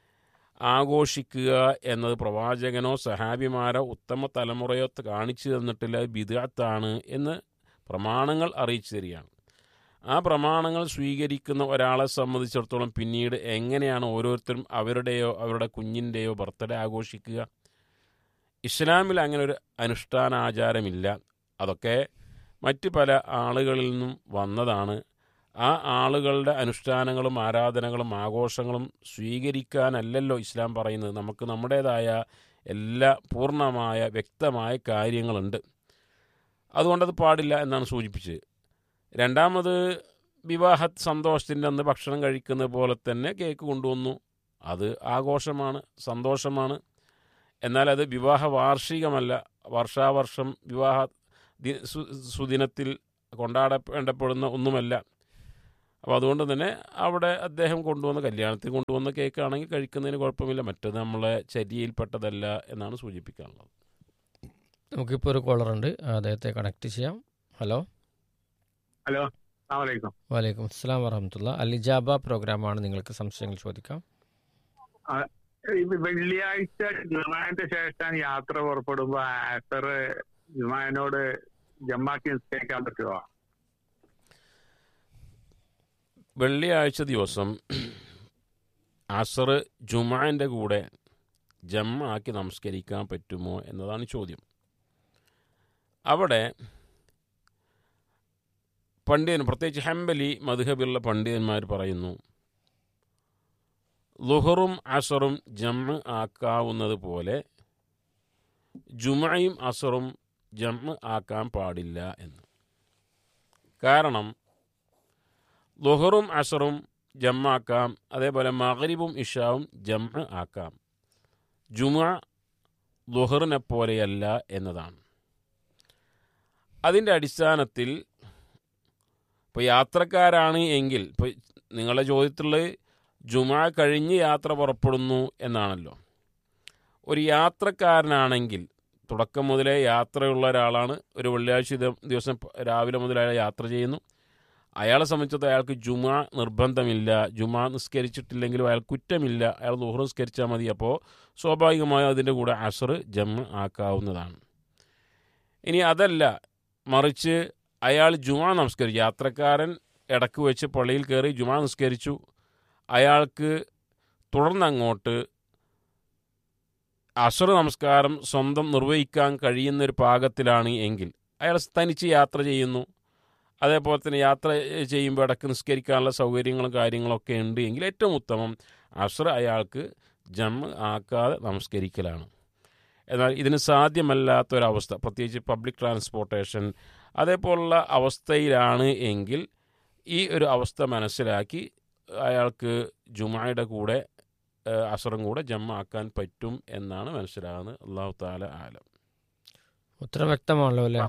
ആഘോഷിക്കുക എന്നത് പ്രവാചകനോ സഹാബിമാരോ ഉത്തമ തലമുറയോ കാണിച്ചു തന്നിട്ടില്ല ബിദാത്താണ് എന്ന് പ്രമാണങ്ങൾ അറിയിച്ചു തരികയാണ് ആ പ്രമാണങ്ങൾ സ്വീകരിക്കുന്ന ഒരാളെ സംബന്ധിച്ചിടത്തോളം പിന്നീട് എങ്ങനെയാണ് ഓരോരുത്തരും അവരുടെയോ അവരുടെ കുഞ്ഞിൻ്റെയോ ബർത്ത്ഡേ ആഘോഷിക്കുക ഇസ്ലാമിൽ അങ്ങനെ ഒരു അനുഷ്ഠാനാചാരമില്ല അതൊക്കെ മറ്റ് പല ആളുകളിൽ നിന്നും വന്നതാണ് ആ ആളുകളുടെ അനുഷ്ഠാനങ്ങളും ആരാധനകളും ആഘോഷങ്ങളും സ്വീകരിക്കാനല്ലല്ലോ ഇസ്ലാം പറയുന്നത് നമുക്ക് നമ്മുടേതായ എല്ലാ പൂർണ്ണമായ വ്യക്തമായ കാര്യങ്ങളുണ്ട് അതുകൊണ്ടത് പാടില്ല എന്നാണ് സൂചിപ്പിച്ചത് രണ്ടാമത് വിവാഹ സന്തോഷത്തിൻ്റെ അന്ന് ഭക്ഷണം കഴിക്കുന്നത് പോലെ തന്നെ കേക്ക് കൊണ്ടുവന്നു അത് ആഘോഷമാണ് സന്തോഷമാണ് എന്നാൽ അത് വിവാഹ വാർഷികമല്ല വർഷാവർഷം വിവാഹ ദി- സു- സുദിനത്തിൽ കൊണ്ടാടപ്പെടപ്പെടുന്ന ഒന്നുമല്ല അപ്പോൾ അതുകൊണ്ട് തന്നെ അവിടെ അദ്ദേഹം കൊണ്ടുവന്ന കല്യാണത്തിന് കൊണ്ടുവന്ന കേക്കാണെങ്കിൽ കഴിക്കുന്നതിന് കുഴപ്പമില്ല മറ്റത് നമ്മളെ ചര്യയിൽപ്പെട്ടതല്ല എന്നാണ് സൂചിപ്പിക്കാനുള്ളത് നമുക്കിപ്പോൾ ഒരു കോളറുണ്ട് അദ്ദേഹത്തെ കണക്ട് ചെയ്യാം ഹലോ ഹലോ അസ്സാമലൈക്കും വലൈക്കും അസ്സാം വറഹമത്തുള്ള അലിജാബ പ്രോഗ്രാമാണ് നിങ്ങൾക്ക് സംശയങ്ങൾ ചോദിക്കാം ഇത് വെള്ളിയാഴ്ച ജുമാന്റെ ശേഷം യാത്ര പുറപ്പെടുമ്പോ ആസർ ജുമാനോട് ജമ്മാക്കി നിസ്കരിക്കാൻ പറ്റുമോ വെള്ളിയാഴ്ച ദിവസം അസർ ജുമാൻ്റെ കൂടെ ജമ്മ ആക്കി നമസ്കരിക്കാൻ പറ്റുമോ എന്നതാണ് ചോദ്യം അവിടെ പണ്ഡിതൻ പ്രത്യേകിച്ച് ഹംബലി മധുഹബിലുള്ള പണ്ഡിതന്മാർ പറയുന്നു ലുഹറും അസറും ജമ്മ ആക്കാവുന്നത് പോലെ ജുമയും അസറും ജമ്മ ആക്കാൻ പാടില്ല എന്ന് കാരണം ലുഹറും അസറും ജമ്മാക്കാം അതേപോലെ മഗ്രിബും ഇഷാവും ജമ്മ ആക്കാം ജുമ ലുഹറിനെ പോലെയല്ല എന്നതാണ് അതിൻ്റെ അടിസ്ഥാനത്തിൽ ഇപ്പോൾ യാത്രക്കാരാണ് എങ്കിൽ ഇപ്പോൾ നിങ്ങളുടെ ചോദ്യത്തിലുള്ള ജുമ കഴിഞ്ഞ് യാത്ര പുറപ്പെടുന്നു എന്നാണല്ലോ ഒരു യാത്രക്കാരനാണെങ്കിൽ തുടക്കം മുതലേ യാത്രയുള്ള ഒരാളാണ് ഒരു വെള്ളിയാഴ്ച ദിവ- ദിവസം രാവിലെ മുതൽ അയാൾ യാത്ര ചെയ്യുന്നു അയാളെ സംബന്ധിച്ചിടത്തോളം അയാൾക്ക് ജുമ നിർബന്ധമില്ല ജുമ നിസ്കരിച്ചിട്ടില്ലെങ്കിലും അയാൾ കുറ്റമില്ല അയാൾ ദുഹർ നിസ്കരിച്ചാൽ മതി അപ്പോൾ സ്വാഭാവികമായും അതിൻ്റെ കൂടെ അസർ ജമ്മ ആക്കാവുന്നതാണ് ഇനി അതല്ല മറിച്ച് അയാൾ ജുമ നമസ്കരിച്ചു യാത്രക്കാരൻ ഇടക്ക് വെച്ച് പള്ളിയിൽ കയറി ജുമ നിസ്കരിച്ചു അയാൾക്ക് തുടർന്നങ്ങോട്ട് അസുര നമസ്കാരം സ്വന്തം നിർവഹിക്കാൻ കഴിയുന്ന ഒരു പാകത്തിലാണ് എങ്കിൽ അയാൾ തനിച്ച് യാത്ര ചെയ്യുന്നു അതേപോലെ തന്നെ യാത്ര ചെയ്യുമ്പോൾ ഇടക്ക് നിസ്കരിക്കാനുള്ള സൗകര്യങ്ങളും കാര്യങ്ങളൊക്കെ ഉണ്ട് എങ്കിൽ ഏറ്റവും ഉത്തമം അസുര അയാൾക്ക് ജമ്മ് ആക്കാതെ നമസ്കരിക്കലാണ് എന്നാൽ ഇതിന് സാധ്യമല്ലാത്തൊരവസ്ഥ പ്രത്യേകിച്ച് പബ്ലിക് ട്രാൻസ്പോർട്ടേഷൻ അതേപോലുള്ള അവസ്ഥയിലാണ് എങ്കിൽ ഈ ഒരു അവസ്ഥ മനസ്സിലാക്കി അയാൾക്ക് ജുമായുടെ കൂടെ ഏഹ്, അസറും കൂടെ ജമ്മ ആക്കാൻ പറ്റും എന്നാണ് മനസ്സിലാകുന്നത് അള്ളാഹു താല ആലം ഉത്തരം വ്യക്തമാണല്ലോ അല്ലേ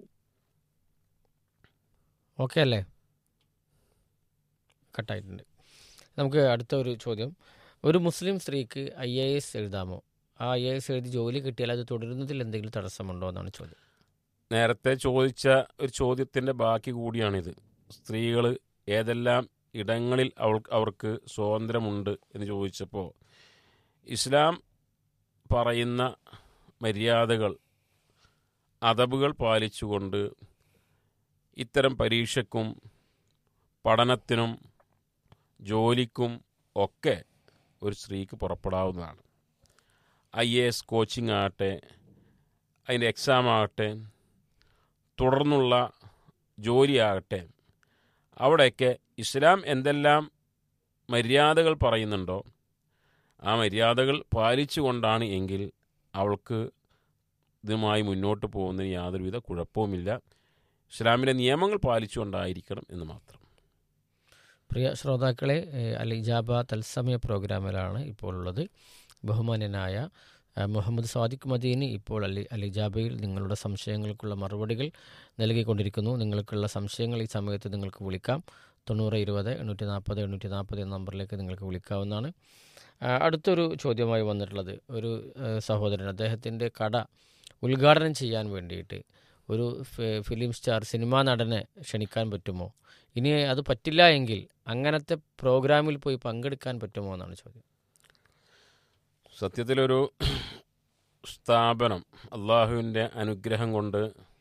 ഓക്കെ അല്ലേ കട്ടായിട്ടുണ്ട് നമുക്ക് അടുത്ത ഒരു ചോദ്യം ഒരു മുസ്ലിം സ്ത്രീക്ക് ഐ എ എസ് എഴുതാമോ ആ ഐ എ എസ് എഴുതി ജോലി കിട്ടിയാൽ അത് തുടരുന്നതിൽ എന്തെങ്കിലും തടസ്സമുണ്ടോ എന്നാണ് ചോദ്യം നേരത്തെ ചോദിച്ച ഒരു ചോദ്യത്തിൻ്റെ ബാക്കി കൂടിയാണിത് സ്ത്രീകൾ ഏതെല്ലാം ഇടങ്ങളിൽ അവൾ അവർക്ക് സ്വാതന്ത്ര്യമുണ്ട് എന്ന് ചോദിച്ചപ്പോൾ ഇസ്ലാം പറയുന്ന മര്യാദകൾ അതബുകൾ പാലിച്ചുകൊണ്ട് ഇത്തരം പരീക്ഷയ്ക്കും പഠനത്തിനും ജോലിക്കും ഒക്കെ ഒരു സ്ത്രീക്ക് പുറപ്പെടാവുന്നതാണ് ഐ എ എസ് കോച്ചിങ് ആകട്ടെ അതിൻ്റെ എക്സാം ആകട്ടെ തുടർന്നുള്ള ജോലിയാകട്ടെ അവിടെയൊക്കെ ഇസ്ലാം എന്തെല്ലാം മര്യാദകൾ പറയുന്നുണ്ടോ ആ മര്യാദകൾ പാലിച്ചുകൊണ്ടാണ് എങ്കിൽ അവൾക്ക് ഇതുമായി മുന്നോട്ട് പോകുന്നതിന് യാതൊരുവിധ കുഴപ്പവുമില്ല ഇസ്ലാമിൻ്റെ നിയമങ്ങൾ പാലിച്ചുകൊണ്ടായിരിക്കണം എന്ന് മാത്രം പ്രിയ ശ്രോതാക്കളെ ഏഹ്, അൽ ഇജാബ തത്സമയ പ്രോഗ്രാമിലാണ് ഇപ്പോൾ ഉള്ളത് ബഹുമാന്യനായ ഏഹ്, മുഹമ്മദ് സ്വാദിഖ് മദീനി ഇപ്പോൾ അലി അൽ ഇജാബയിൽ നിങ്ങളുടെ സംശയങ്ങൾക്കുള്ള മറുപടികൾ നൽകിക്കൊണ്ടിരിക്കുന്നു നിങ്ങൾക്കുള്ള സംശയങ്ങൾ ഈ സമയത്ത് നിങ്ങൾക്ക് വിളിക്കാം തൊണ്ണൂറ് ഇരുപത് എണ്ണൂറ്റി നാൽപ്പത് എണ്ണൂറ്റി നാൽപ്പത് എന്ന നമ്പറിലേക്ക് നിങ്ങൾക്ക് വിളിക്കാവുന്നതാണ് ആ, അടുത്തൊരു ചോദ്യമായി വന്നിട്ടുള്ളത് ഒരു ഏഹ്, സഹോദരൻ അദ്ദേഹത്തിൻ്റെ കട ഉദ്ഘാടനം ചെയ്യാൻ വേണ്ടിയിട്ട് ഒരു ഫി- ഫിലിം സ്റ്റാർ സിനിമാ നടനെ ക്ഷണിക്കാൻ പറ്റുമോ ഇനി അത് പറ്റില്ല എങ്കിൽ അങ്ങനത്തെ പ്രോഗ്രാമിൽ പോയി പങ്കെടുക്കാൻ പറ്റുമോ എന്നാണ് ചോദ്യം സത്യത്തിലൊരു സ്ഥാപനം അള്ളാഹുവിൻ്റെ അനുഗ്രഹം കൊണ്ട്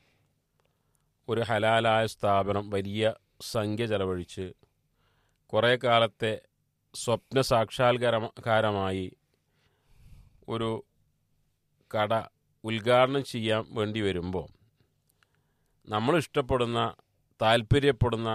ഒരു ഹലാലായ സ്ഥാപനം വലിയ സംഖ്യ ചെലവഴിച്ച് കുറേ കാലത്തെ സ്വപ്ന സാക്ഷാത്കാരമായി ഒരു കട ഉദ്ഘാടനം ചെയ്യാൻ വേണ്ടി വരുമ്പോൾ നമ്മൾ ഇഷ്ടപ്പെടുന്ന താല്പര്യപ്പെടുന്ന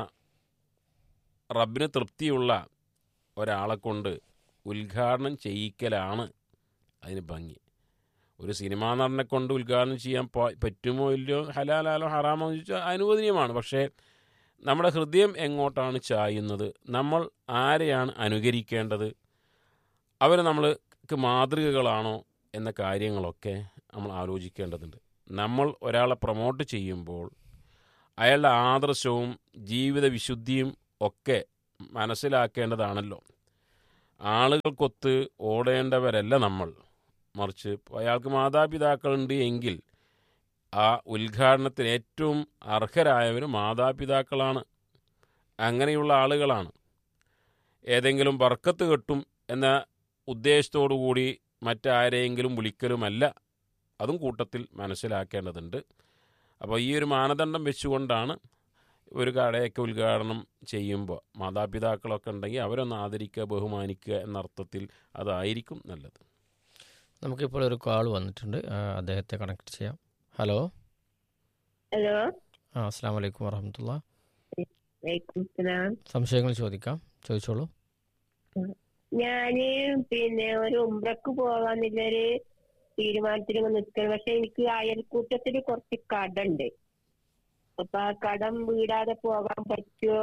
റബ്ബിന് തൃപ്തിയുള്ള ഒരാളെ കൊണ്ട് ഉദ്ഘാടനം ചെയ്യിക്കലാണ് അതിന് ഭംഗി ഒരു സിനിമാ നടനെ കൊണ്ട് ഉദ്ഘാടനം ചെയ്യാൻ പ- പറ്റുമോ ഇല്ലയോ ഹലാലാലോ ഹറാമോ എന്ന് ചോദിച്ചാൽ അനുവദനീയമാണ് പക്ഷേ നമ്മുടെ ഹൃദയം എങ്ങോട്ടാണ് ചായുന്നത് നമ്മൾ ആരെയാണ് അനുകരിക്കേണ്ടത് അവർ നമ്മൾക്ക് മാതൃകകളാണോ എന്ന കാര്യങ്ങളൊക്കെ നമ്മൾ ആലോചിക്കേണ്ടതുണ്ട് നമ്മൾ ഒരാളെ പ്രൊമോട്ട് ചെയ്യുമ്പോൾ അയാളുടെ ആദർശവും ജീവിത വിശുദ്ധിയും ഒക്കെ മനസ്സിലാക്കേണ്ടതാണല്ലോ ആളുകൾക്കൊത്ത് ഓടേണ്ടവരല്ല നമ്മൾ മറിച്ച് അയാൾക്ക് മാതാപിതാക്കളുണ്ട് എങ്കിൽ ആ ഉദ്ഘാടനത്തിന് ഏറ്റവും അർഹരായവർ മാതാപിതാക്കളാണ് അങ്ങനെയുള്ള ആളുകളാണ് ഏതെങ്കിലും വർക്കത്ത് കെട്ടും എന്ന ഉദ്ദേശത്തോടു കൂടി മറ്റാരെയെങ്കിലും വിളിക്കലുമല്ല അതും കൂട്ടത്തിൽ മനസ്സിലാക്കേണ്ടതുണ്ട് അപ്പോൾ ഈ ഒരു മാനദണ്ഡം വെച്ചുകൊണ്ടാണ് ഒരു കടയൊക്കെ ഉദ്ഘാടനം ചെയ്യുമ്പോൾ മാതാപിതാക്കളൊക്കെ ഉണ്ടെങ്കിൽ അവരൊന്ന് ആദരിക്കുക ബഹുമാനിക്കുക എന്ന അർത്ഥത്തിൽ അതായിരിക്കും നല്ലത് നമുക്കിപ്പോൾ ഒരു കോൾ വന്നിട്ടുണ്ട് ആ, അദ്ദേഹത്തെ കണക്ട് ചെയ്യാം ഹലോ ഹലോ ആ അസ്സാം വലൈക്കും വറഹമത്തുള്ള വലൈക്കും സലാം സംശയങ്ങൾ ചോദിക്കാം ചോദിച്ചോളൂ ഞാന് പിന്നെ ഒരു ഉംറക്ക് പോകാന്നുള്ളൊരു തീരുമാനത്തിൽ നിൽക്കണം പക്ഷെ എനിക്ക് അയൽക്കൂട്ടത്തിൽ കുറച്ച് കടണ്ട് അപ്പൊ ആ കടം വീടാതെ പോകാൻ പറ്റുമോ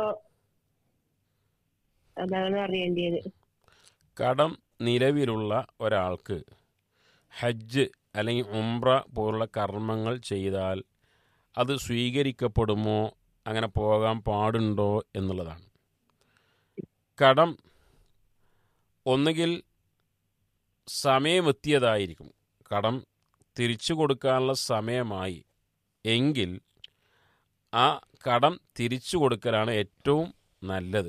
അതാണ് അറിയേണ്ടത് കടം നിലവിലുള്ള ഒരാൾക്ക് ഹജ്ജ് അല്ലെങ്കിൽ ഉംറ പോലുള്ള കർമ്മങ്ങൾ ചെയ്താൽ അത് സ്വീകരിക്കപ്പെടുമോ അങ്ങനെ പോകാൻ പാടുണ്ടോ എന്നുള്ളതാണ് കടം ഒന്നുകിൽ സമയമെത്തിയതായിരിക്കും കടം തിരിച്ചു കൊടുക്കാനുള്ള സമയമായി എങ്കിൽ ആ കടം തിരിച്ചു കൊടുക്കലാണ് ഏറ്റവും നല്ലത്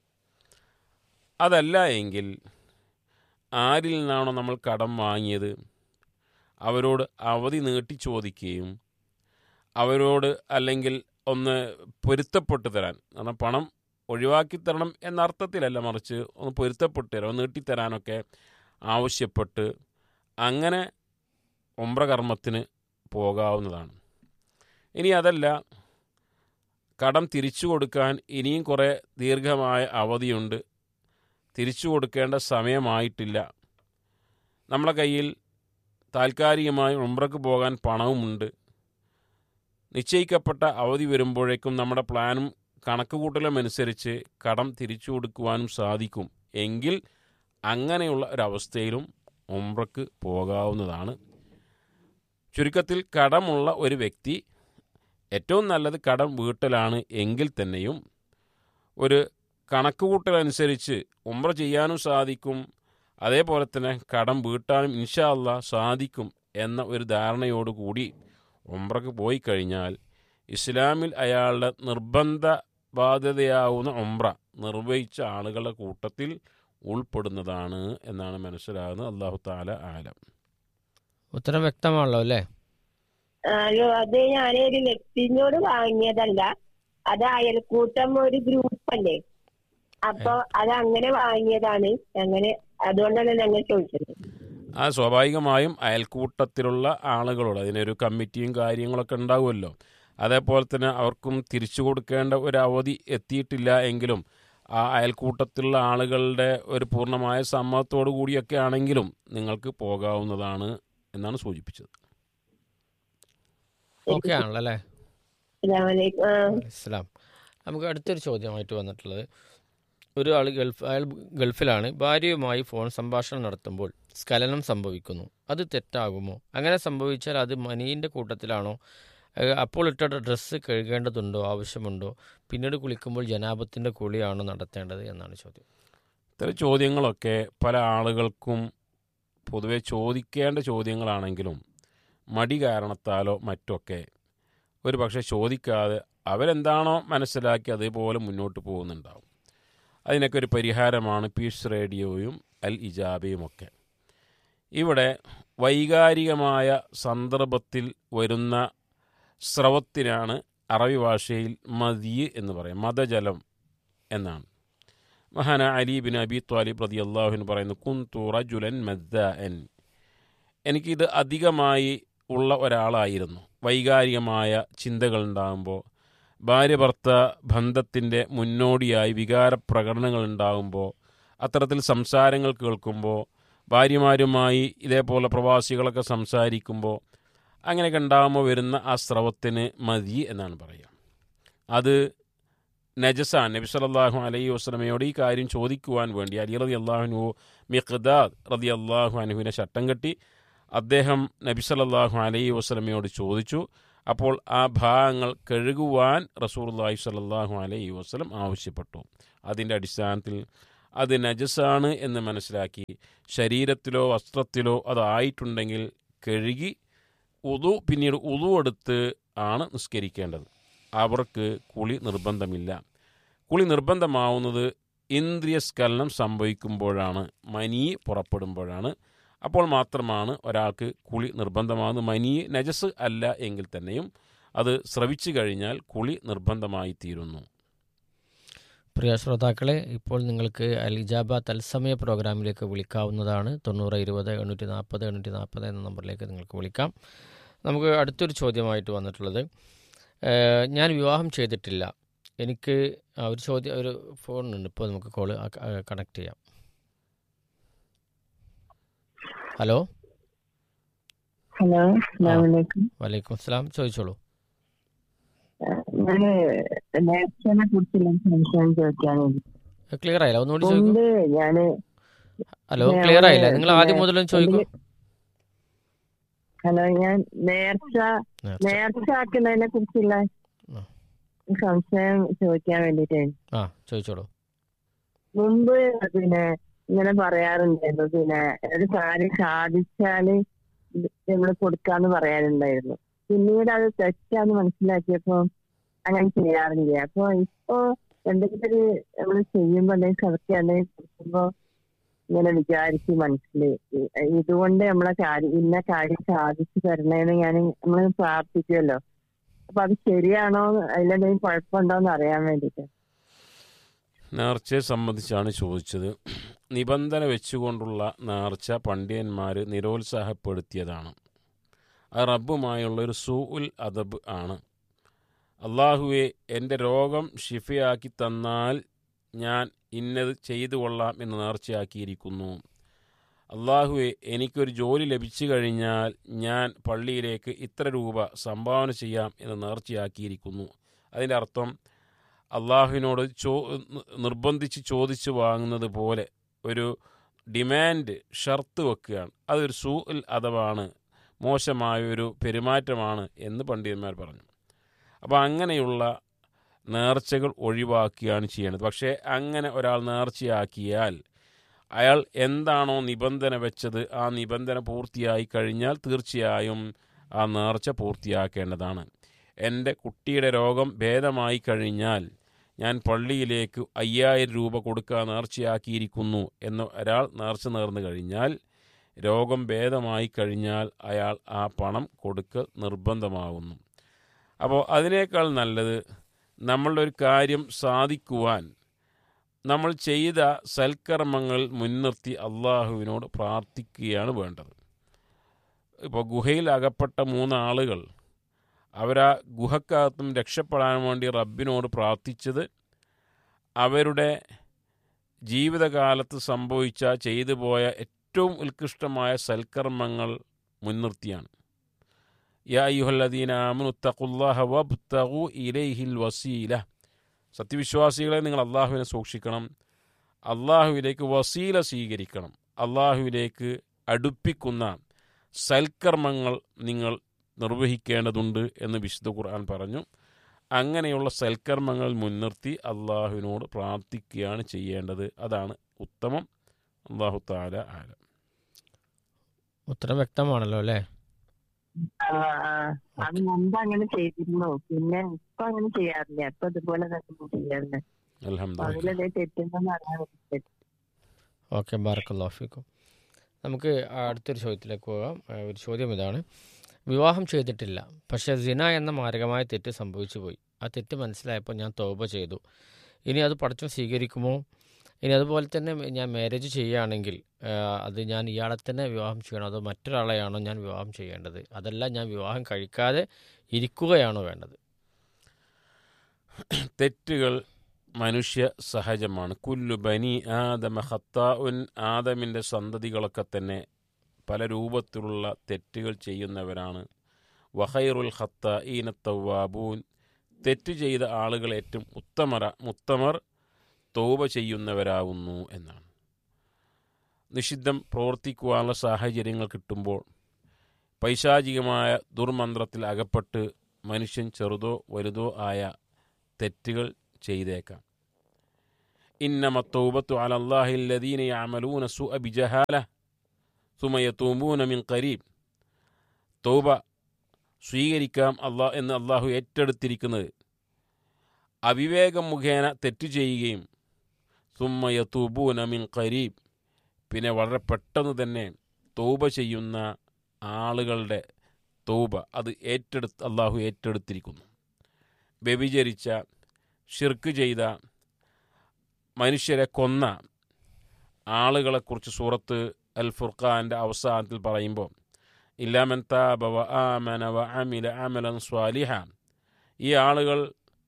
അതല്ല എങ്കിൽ ആരിൽ നിന്നാണോ നമ്മൾ കടം വാങ്ങിയത് അവരോട് അവധി നീട്ടി ചോദിക്കുകയും അവരോട് അല്ലെങ്കിൽ ഒന്ന് പൊരുത്തപ്പെട്ട് തരാൻ കാരണം പണം ഒഴിവാക്കി തരണം എന്ന അർത്ഥത്തിലല്ല മറിച്ച് ഒന്ന് പൊരുത്തപ്പെട്ട് തരാം ഒന്ന് നീട്ടിത്തരാനൊക്കെ ആവശ്യപ്പെട്ട് അങ്ങനെ ഉമ്രകർമ്മത്തിന് പോകാവുന്നതാണ് ഇനി അതല്ല കടം തിരിച്ചു കൊടുക്കാൻ ഇനിയും കുറേ ദീർഘമായ അവധിയുണ്ട് തിരിച്ചു കൊടുക്കേണ്ട സമയമായിട്ടില്ല നമ്മളെ കയ്യിൽ താൽക്കാലികമായി ഉംറക്ക് പോകാൻ പണവുമുണ്ട് നിശ്ചയിക്കപ്പെട്ട അവധി വരുമ്പോഴേക്കും നമ്മുടെ പ്ലാനും കണക്കുകൂട്ടലും അനുസരിച്ച് കടം തിരിച്ചു കൊടുക്കുവാനും സാധിക്കും എങ്കിൽ അങ്ങനെയുള്ള ഒരവസ്ഥയിലും ഉംറക്ക് പോകാവുന്നതാണ് ചുരുക്കത്തിൽ കടമുള്ള ഒരു വ്യക്തി ഏറ്റവും നല്ലത് കടം വീട്ടലാണ് എങ്കിൽ തന്നെയും ഒരു കണക്കുകൂട്ടലനുസരിച്ച് ഉംറ ചെയ്യാനും സാധിക്കും അതേപോലെ തന്നെ കടം വീട്ടാനും ഇൻഷാ അല്ലാ സാധിക്കും എന്ന ഒരു ധാരണയോടുകൂടി ഉംറക്ക് പോയി കഴിഞ്ഞാൽ ഇസ്ലാമിൽ അയാളുടെ നിർബന്ധ ബാധ്യതയാവുന്ന ഉംറ നിർവഹിച്ച ആളുകളുടെ കൂട്ടത്തിൽ ഉൾപ്പെടുന്നതാണ് എന്നാണ് മനസ്സിലാകുന്നത് അള്ളാഹു താല ആലം ഉത്തരം വ്യക്തമാണല്ലോ അല്ലേ അയ്യോ അത് ഞാനൊരു വ്യക്തിനോട് വാങ്ങിയതല്ല അത് അയൽക്കൂട്ടം ഒരു ഗ്രൂപ്പ് അല്ലേ അപ്പൊ അത് അങ്ങനെ വാങ്ങിയതാണ് അങ്ങനെ അതുകൊണ്ടാണ് ഞങ്ങൾ ചോദിച്ചത് ആ സ്വാഭാവികമായും അയൽക്കൂട്ടത്തിലുള്ള ആളുകളോട് അതിനൊരു കമ്മിറ്റിയും കാര്യങ്ങളൊക്കെ ഉണ്ടാവുമല്ലോ അതേപോലെ തന്നെ അവർക്കും തിരിച്ചു കൊടുക്കേണ്ട ഒരു അവധി എത്തിയിട്ടില്ല എങ്കിലും ആ അയൽക്കൂട്ടത്തിലുള്ള ആളുകളുടെ ഒരു പൂർണ്ണമായ സമ്മതത്തോടു കൂടിയൊക്കെ ആണെങ്കിലും നിങ്ങൾക്ക് പോകാവുന്നതാണ് എന്നാണ് സൂചിപ്പിച്ചത് ഓക്കെ ആണല്ലോ അല്ലേ അസ്സലാമലൈക്കും. ആ. ഇസ്ലാം നമുക്ക് അടുത്തൊരു ചോദ്യമായിട്ട് വന്നിട്ടുള്ളത് ഒരാൾ ഗൾഫ് അയാൾ ഗൾഫിലാണ് ഭാര്യയുമായി ഫോൺ സംഭാഷണം നടത്തുമ്പോൾ സ്ഖലനം സംഭവിക്കുന്നു അത് തെറ്റാകുമോ അങ്ങനെ സംഭവിച്ചാൽ അത് മനീൻ്റെ കൂട്ടത്തിലാണോ ഏഹ് അപ്പോൾ ഇട്ട ഡ്രസ്സ് കഴുകേണ്ടതുണ്ടോ ആവശ്യമുണ്ടോ പിന്നീട് കുളിക്കുമ്പോൾ ജനാപത്തിൻ്റെ കുളിയാണോ നടത്തേണ്ടത് എന്നാണ് ചോദ്യം ഇത്തരം ചോദ്യങ്ങളൊക്കെ പല ആളുകൾക്കും പൊതുവെ ചോദിക്കേണ്ട ചോദ്യങ്ങളാണെങ്കിലും മടി കാരണത്താലോ മറ്റൊക്കെ ഒരു പക്ഷേ ചോദിക്കാതെ അവരെന്താണോ മനസ്സിലാക്കി അതേപോലെ മുന്നോട്ട് പോകുന്നുണ്ടാവും അതിനൊക്കെ ഒരു പരിഹാരമാണ് പീസ് റേഡിയോയും അൽ ഇജാബയും ഒക്കെ ഇവിടെ വൈകാരികമായ സന്ദർഭത്തിൽ വരുന്ന സ്രവത്തിനാണ് അറബി ഭാഷയിൽ മതിയ് എന്ന് പറയും മതജലം എന്നാണ് മഹാന അലി ബിൻ അബി ത്വാലിബ് റതി അള്ളാഹുവിന് പറയുന്നു കുന്തു റജുലൻ മദ്ദാൻ എനിക്കിത് അധികമായി ഉള്ള ഒരാളായിരുന്നു വൈകാരികമായ ചിന്തകൾ ഉണ്ടാകുമ്പോൾ ഭാര്യ ഭർത്ത ബന്ധത്തിൻ്റെ മുന്നോടിയായി വികാര പ്രകടനങ്ങൾ ഉണ്ടാകുമ്പോൾ അത്തരത്തിൽ സംസാരങ്ങൾ കേൾക്കുമ്പോൾ ഭാര്യമാരുമായി ഇതേപോലെ പ്രവാസികളൊക്കെ സംസാരിക്കുമ്പോൾ അങ്ങനെയൊക്കെ ഉണ്ടാകുമ്പോൾ വരുന്ന ആ സ്രവത്തിന് മതി എന്നാണ് പറയുക അത് നജസാൻ നബി സല്ലല്ലാഹു അലൈഹി വസ്ലമയോട് ഈ കാര്യം ചോദിക്കുവാൻ വേണ്ടി അലി റതി അള്ളാഹുനു മിഖ്ദാദ് റതി അള്ളാഹു അനുവിനെ ചട്ടം കെട്ടി അദ്ദേഹം നബി സല്ലല്ലാഹു അലൈഹി വസ്ലമയോട് ചോദിച്ചു അപ്പോൾ ആ ഭാഗങ്ങൾ കഴുകുവാൻ റസൂർല്ലാഹി സല്ലല്ലാഹു അലൈഹി വസ്ലം ആവശ്യപ്പെട്ടു അതിൻ്റെ അടിസ്ഥാനത്തിൽ അത് നജസാണ് എന്ന് മനസ്സിലാക്കി ശരീരത്തിലോ വസ്ത്രത്തിലോ അതായിട്ടുണ്ടെങ്കിൽ കഴുകി ഉതു പിന്നീട് ഉതു എടുത്ത് ആണ് നിസ്കരിക്കേണ്ടത് അവർക്ക് കുളി നിർബന്ധമില്ല കുളി നിർബന്ധമാവുന്നത് ഇന്ദ്രിയസ്ഖലനം സംഭവിക്കുമ്പോഴാണ് മനി പുറപ്പെടുമ്പോഴാണ് അപ്പോൾ മാത്രമാണ് ഒരാൾക്ക് കുളി നിർബന്ധമാകുന്നത് മനി നജസ് അല്ല എങ്കിൽ തന്നെയും അത് സ്രവിച്ചു കഴിഞ്ഞാൽ കുളി നിർബന്ധമായി തീരുന്നു പ്രിയ ശ്രോതാക്കളെ ഇപ്പോൾ നിങ്ങൾക്ക് അലിജാബ തത്സമയ പ്രോഗ്രാമിലേക്ക് വിളിക്കാവുന്നതാണ് തൊണ്ണൂറ് ഇരുപത് എണ്ണൂറ്റി നാൽപ്പത് എണ്ണൂറ്റി നാൽപ്പത് എന്ന നമ്പറിലേക്ക് നിങ്ങൾക്ക് വിളിക്കാം നമുക്ക് അടുത്തൊരു ചോദ്യമായിട്ട് വന്നിട്ടുള്ളത് ഏഹ് ഞാൻ വിവാഹം ചെയ്തിട്ടില്ല എനിക്ക് ആ, ഒരു ചോദ്യം ഒരു ഫോണുണ്ട് ഇപ്പോൾ നമുക്ക് കോള് കണക്ട് ചെയ്യാം ഹലോ ഹലോ അസ്സലാമലൈക്കും വലൈക്കും അസ്സലാം ചോദിച്ചോളൂ ഞാന് നേർച്ചനെ കുറിച്ചുള്ള സംശയം ചോദിക്കാനുണ്ട് ക്ലിയർ ആയില്ല ഒന്നുകൂടി ചോദിക്കൂ മുമ്പ് ഞാന് ഹലോ ഞാൻ ക്ലിയർ ആയില്ല നിങ്ങൾ പിന്നെ ആദ്യം മുതലും ചോദിക്കൂ ഹലോ ഞാൻ നേർച്ച നേർച്ച. നേർച്ച ആക്കുന്നതിനെ കുറിച്ചുള്ള ആ. സംശയം ചോദിക്കാൻ വേണ്ടിട്ടാണ് ആ ചോദിച്ചോളൂ മുമ്പ് പിന്നെ ഇങ്ങനെ പറയാറുണ്ടായിരുന്നു പിന്നെ ഒരു കാര്യം സാധിച്ചാല് നമ്മൾ കൊടുക്കാന്ന് പറയാറുണ്ടായിരുന്നു പിന്നീട് അത് തെറ്റാന്ന് മനസ്സിലാക്കിയപ്പോ അങ്ങനെ ചെയ്യാറില്ല അപ്പൊ ഇപ്പൊ എന്തെങ്കിലും ഒരു നമ്മൾ ചെയ്യുമ്പോ എന്തെങ്കിലും കറക്റ്റ് എന്തെങ്കിലും കൊടുക്കുമ്പോ ഇങ്ങനെ വിചാരിച്ച് മനസ്സിൽ ഇതുകൊണ്ട് നമ്മളെ കാര്യം ഇന്ന കാര്യം സാധിച്ചു തരണേന്ന് ഞാൻ നമ്മൾ പ്രാർത്ഥിക്കുമല്ലോ അപ്പൊ അത് ശരിയാണോ അതിലെന്തെങ്കിലും കുഴപ്പമുണ്ടോന്ന് അറിയാൻ വേണ്ടിട്ട് നേർച്ചയെ സംബന്ധിച്ചാണ് ചോദിച്ചത് നിബന്ധന വെച്ചുകൊണ്ടുള്ള നേർച്ച പണ്ഡിതന്മാർ നിരോത്സാഹപ്പെടുത്തിയതാണ് അത് റബ്ബുമായുള്ള ഒരു സൂ ഉൽ അദബ് ആണ് അള്ളാഹുവെ എൻ്റെ രോഗം ഷിഫയാക്കി തന്നാൽ ഞാൻ ഇന്നത് ചെയ്തു കൊള്ളാം എന്ന് നേർച്ചയാക്കിയിരിക്കുന്നു അള്ളാഹുവെ എനിക്കൊരു ജോലി ലഭിച്ചു കഴിഞ്ഞാൽ ഞാൻ പള്ളിയിലേക്ക് ഇത്ര രൂപ സംഭാവന ചെയ്യാം എന്ന് നേർച്ചയാക്കിയിരിക്കുന്നു അതിൻ്റെ അർത്ഥം അള്ളാഹുവിനോട് ചോ നിർബന്ധിച്ച് ചോദിച്ചു വാങ്ങുന്നത് പോലെ ഒരു ഡിമാൻഡ് ഷർത്ത് വെക്കുകയാണ് അതൊരു സൂ ഉൽ അഥവാണ് മോശമായ ഒരു പെരുമാറ്റമാണ് എന്ന് പണ്ഡിതന്മാർ പറഞ്ഞു അപ്പോൾ അങ്ങനെയുള്ള നേർച്ചകൾ ഒഴിവാക്കുകയാണ് ചെയ്യേണ്ടത് പക്ഷേ അങ്ങനെ ഒരാൾ നേർച്ചയാക്കിയാൽ അയാൾ എന്താണോ നിബന്ധന വെച്ചത് ആ നിബന്ധന പൂർത്തിയായി കഴിഞ്ഞാൽ തീർച്ചയായും ആ നേർച്ച പൂർത്തിയാക്കേണ്ടതാണ് എൻ്റെ കുട്ടിയുടെ രോഗം ഭേദമായി കഴിഞ്ഞാൽ ഞാൻ പള്ളിയിലേക്ക് അയ്യായിരം രൂപ കൊടുക്കാൻ നേർച്ചയാക്കിയിരിക്കുന്നു എന്ന് ഒരാൾ നേർച്ച നേർന്നു കഴിഞ്ഞാൽ രോഗം ഭേദമായി കഴിഞ്ഞാൽ അയാൾ ആ പണം കൊടുക്കൽ നിർബന്ധമാകുന്നു അപ്പോൾ അതിനേക്കാൾ നല്ലത് നമ്മളുടെ ഒരു കാര്യം സാധിക്കുവാൻ നമ്മൾ ചെയ്ത സൽക്കർമ്മങ്ങൾ മുൻനിർത്തി അള്ളാഹുവിനോട് പ്രാർത്ഥിക്കുകയാണ് വേണ്ടത് ഇപ്പോൾ ഗുഹയിൽ അകപ്പെട്ട മൂന്നാളുകൾ അവരാ ഗുഹക്കകത്തും രക്ഷപ്പെടാൻ വേണ്ടി റബ്ബിനോട് പ്രാർത്ഥിച്ചത് അവരുടെ ജീവിതകാലത്ത് സംഭവിച്ച ചെയ്തു പോയ ഏറ്റവും ഉത്കൃഷ്ടമായ സൽക്കർമ്മങ്ങൾ മുൻനിർത്തിയാണ് യാ അയ്യുഹല്ലദീന ആമനുത്തഖുല്ലാഹ വബ്തഗു ഇലൈഹിൽ വസീല സത്യവിശ്വാസികളെ നിങ്ങൾ അള്ളാഹുവിനെ സൂക്ഷിക്കണം അള്ളാഹുവിലേക്ക് വസീല സ്വീകരിക്കണം അള്ളാഹുവിലേക്ക് അടുപ്പിക്കുന്ന സൽക്കർമ്മങ്ങൾ നിങ്ങൾ നിർവഹിക്കേണ്ടതുണ്ട് എന്ന് വിശുദ്ധ ഖുർആൻ പറഞ്ഞു അങ്ങനെയുള്ള സൽക്കർമ്മങ്ങൾ മുൻനിർത്തി അള്ളാഹുവിനോട് പ്രാർത്ഥിക്കുകയാണ് ചെയ്യേണ്ടത് അതാണ് ഉത്തമം അള്ളാഹു താല ആലം ഉത്തരം വ്യക്തമാണല്ലോ അല്ലേ ആ, ആ. അത് മുമ്പ് അങ്ങനെ ചെയ്തിരുന്നു പിന്നെ ഇപ്പൊ അങ്ങനെ ചെയ്യാറില്ല ഇപ്പൊ ഇതുപോലെ തന്നെ ചെയ്യാറുണ്ട് അപ്പൊ അലഹമ്മദ് അതിലതേ തെറ്റുണ്ടെന്ന് അറിയാൻ പറ്റും ഓക്കെ ബാറക്കല്ലാഫിക്കും നമുക്ക് അടുത്തൊരു ചോദ്യത്തിലേക്ക് പോകാം ആ, ഒരു ചോദ്യം ഇതാണ് വിവാഹം ചെയ്തിട്ടില്ല പക്ഷേ സിന എന്ന മാരകമായ തെറ്റ് സംഭവിച്ചു പോയി ആ തെറ്റ് മനസ്സിലായപ്പോൾ ഞാൻ തോപ ചെയ്തു ഇനി അത് പഠിച്ചം സ്വീകരിക്കുമോ ഇനി അതുപോലെ തന്നെ ഞാൻ മാരേജ് ചെയ്യുകയാണെങ്കിൽ ആ, അത് ഞാൻ ഇയാളെ തന്നെ വിവാഹം ചെയ്യണോ അതോ മറ്റൊരാളെയാണോ ഞാൻ വിവാഹം ചെയ്യേണ്ടത് അതല്ല ഞാൻ വിവാഹം കഴിക്കാതെ ഇരിക്കുകയാണോ വേണ്ടത് തെറ്റുകൾ മനുഷ്യ സഹജമാണ് കുല്ലു ബനി ആദമ ഖത്താഉൻ ആദമിൻ്റെ സന്തതികളൊക്കെ തന്നെ പല രൂപത്തിലുള്ള തെറ്റുകൾ ചെയ്യുന്നവരാണ് വഹൈറുൽ ഖത്ത ഈന തവാബൂൻ തെറ്റ് ചെയ്ത ആളുകൾ ഏറ്റവും ഉത്തമറ ഉത്തമർ തോപ ചെയ്യുന്നവരാകുന്നു എന്നാണ് നിഷിദ്ധം പ്രവർത്തിക്കുവാനുള്ള സാഹചര്യങ്ങൾ കിട്ടുമ്പോൾ പൈശാചികമായ ദുർമന്ത്രത്തിൽ അകപ്പെട്ട് മനുഷ്യൻ ചെറുതോ വലുതോ ആയ തെറ്റുകൾ ചെയ്തേക്കാം ഇന്നമ തൗബത്തു അലല്ലാഹി الذين يعملون سوء بجهالة ثم يتوبون من قريب തൗബ സ്വീകരിക്കാം അള്ളാഹ് എന്ന് അള്ളാഹു ഏറ്റെടുത്തിരിക്കുന്നത് അവിവേകം മുഖേന തെറ്റ് ചെയ്യുകയും സുമ്മ യത്തൂബൂന മിൻ ഖരീബ് പിന്നെ വളരെ പെട്ടെന്ന് തന്നെ തൗബ ചെയ്യുന്ന ആളുകളുടെ തൗബ അത് ഏറ്റെടുത്ത് അള്ളാഹു ഏറ്റെടുത്തിരിക്കുന്നു വ്യഭിചരിച്ച ഷിർക്ക് ചെയ്ത മനുഷ്യരെ കൊന്ന ആളുകളെക്കുറിച്ച് സൂറത്ത് അൽ ഫുർഖാൻ്റെ അവസാനത്തിൽ പറയുമ്പോൾ ഇല്ലാമൻ താബ വ ആമന വ അമില അമലൻ സ്വാലിഹ ഈ ആളുകൾ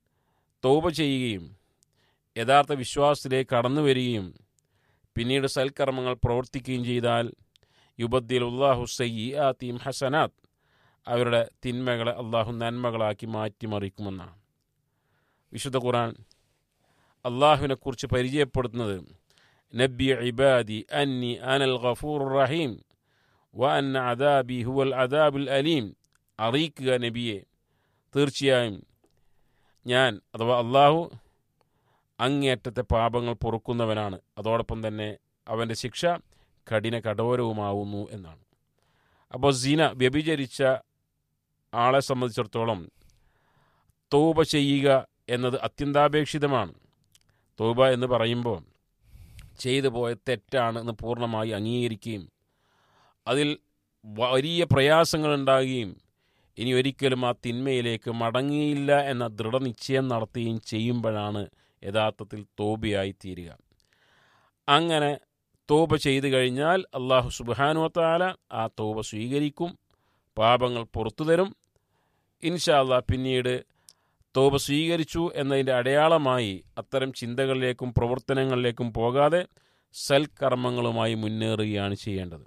തൗബ ചെയ്യുകയും യഥാർത്ഥ വിശ്വാസത്തിലേക്ക് കടന്നു വരികയും പിന്നീട് സൽക്കർമ്മങ്ങൾ പ്രവർത്തിക്കുകയും ചെയ്താൽ യുബദ്ദിൽ ഉല്ലാഹു സയ്യാത്തീം ഹസനാത്ത് അവരുടെ തിന്മകളെ അള്ളാഹു നന്മകളാക്കി മാറ്റിമറിക്കുമെന്നാണ് വിശുദ്ധ ഖുർആൻ അള്ളാഹുവിനെക്കുറിച്ച് പരിചയപ്പെടുത്തുന്നത് നബി ഇബാദി അന്നി അനൽ ഗഫൂർ റഹീം വ അന്ന അദാബി ഹുവൽ അദാബുൽ അലീം അറിയിക്കുക നബിയെ തീർച്ചയായും ഞാൻ അഥവാ അള്ളാഹു അങ്ങേയറ്റത്തെ പാപങ്ങൾ പൊറുക്കുന്നവനാണ് അതോടൊപ്പം തന്നെ അവൻ്റെ ശിക്ഷ കഠിന കഠോരവുമാവുന്നു എന്നാണ് അപ്പോൾ സീന വ്യഭിചരിച്ച ആളെ സംബന്ധിച്ചിടത്തോളം തൗബ ചെയ്യുക എന്നത് അത്യന്താപേക്ഷിതമാണ് തൗബ എന്ന് പറയുമ്പോൾ ചെയ്തു പോയ തെറ്റാണ് എന്ന് പൂർണ്ണമായി അംഗീകരിക്കുകയും അതിൽ വലിയ പ്രയാസങ്ങൾ ഉണ്ടാകുകയും ഇനി ഒരിക്കലും ആ തിന്മയിലേക്ക് മടങ്ങിയില്ല എന്ന ദൃഢനിശ്ചയം നടത്തുകയും ചെയ്യുമ്പോഴാണ് യഥാർത്ഥത്തിൽ തോബയായി തീരുക അങ്ങനെ തോപ ചെയ്തു കഴിഞ്ഞാൽ അള്ളാഹു സുബാനുവത്താല ആ തോപ സ്വീകരിക്കും പാപങ്ങൾ പുറത്തു തരും ഇൻഷാല്ല പിന്നീട് തോപ സ്വീകരിച്ചു എന്നതിൻ്റെ അടയാളമായി അത്തരം ചിന്തകളിലേക്കും പ്രവർത്തനങ്ങളിലേക്കും പോകാതെ സൽക്കർമ്മങ്ങളുമായി മുന്നേറുകയാണ് ചെയ്യേണ്ടത്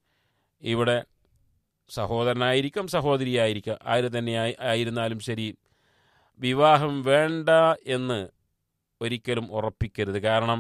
ഇവിടെ സഹോദരനായിരിക്കാം സഹോദരിയായിരിക്കാം ആര് തന്നെയായി ആയിരുന്നാലും ശരി വിവാഹം വേണ്ട എന്ന് ഒരിക്കലും ഉറപ്പിക്കരുത് കാരണം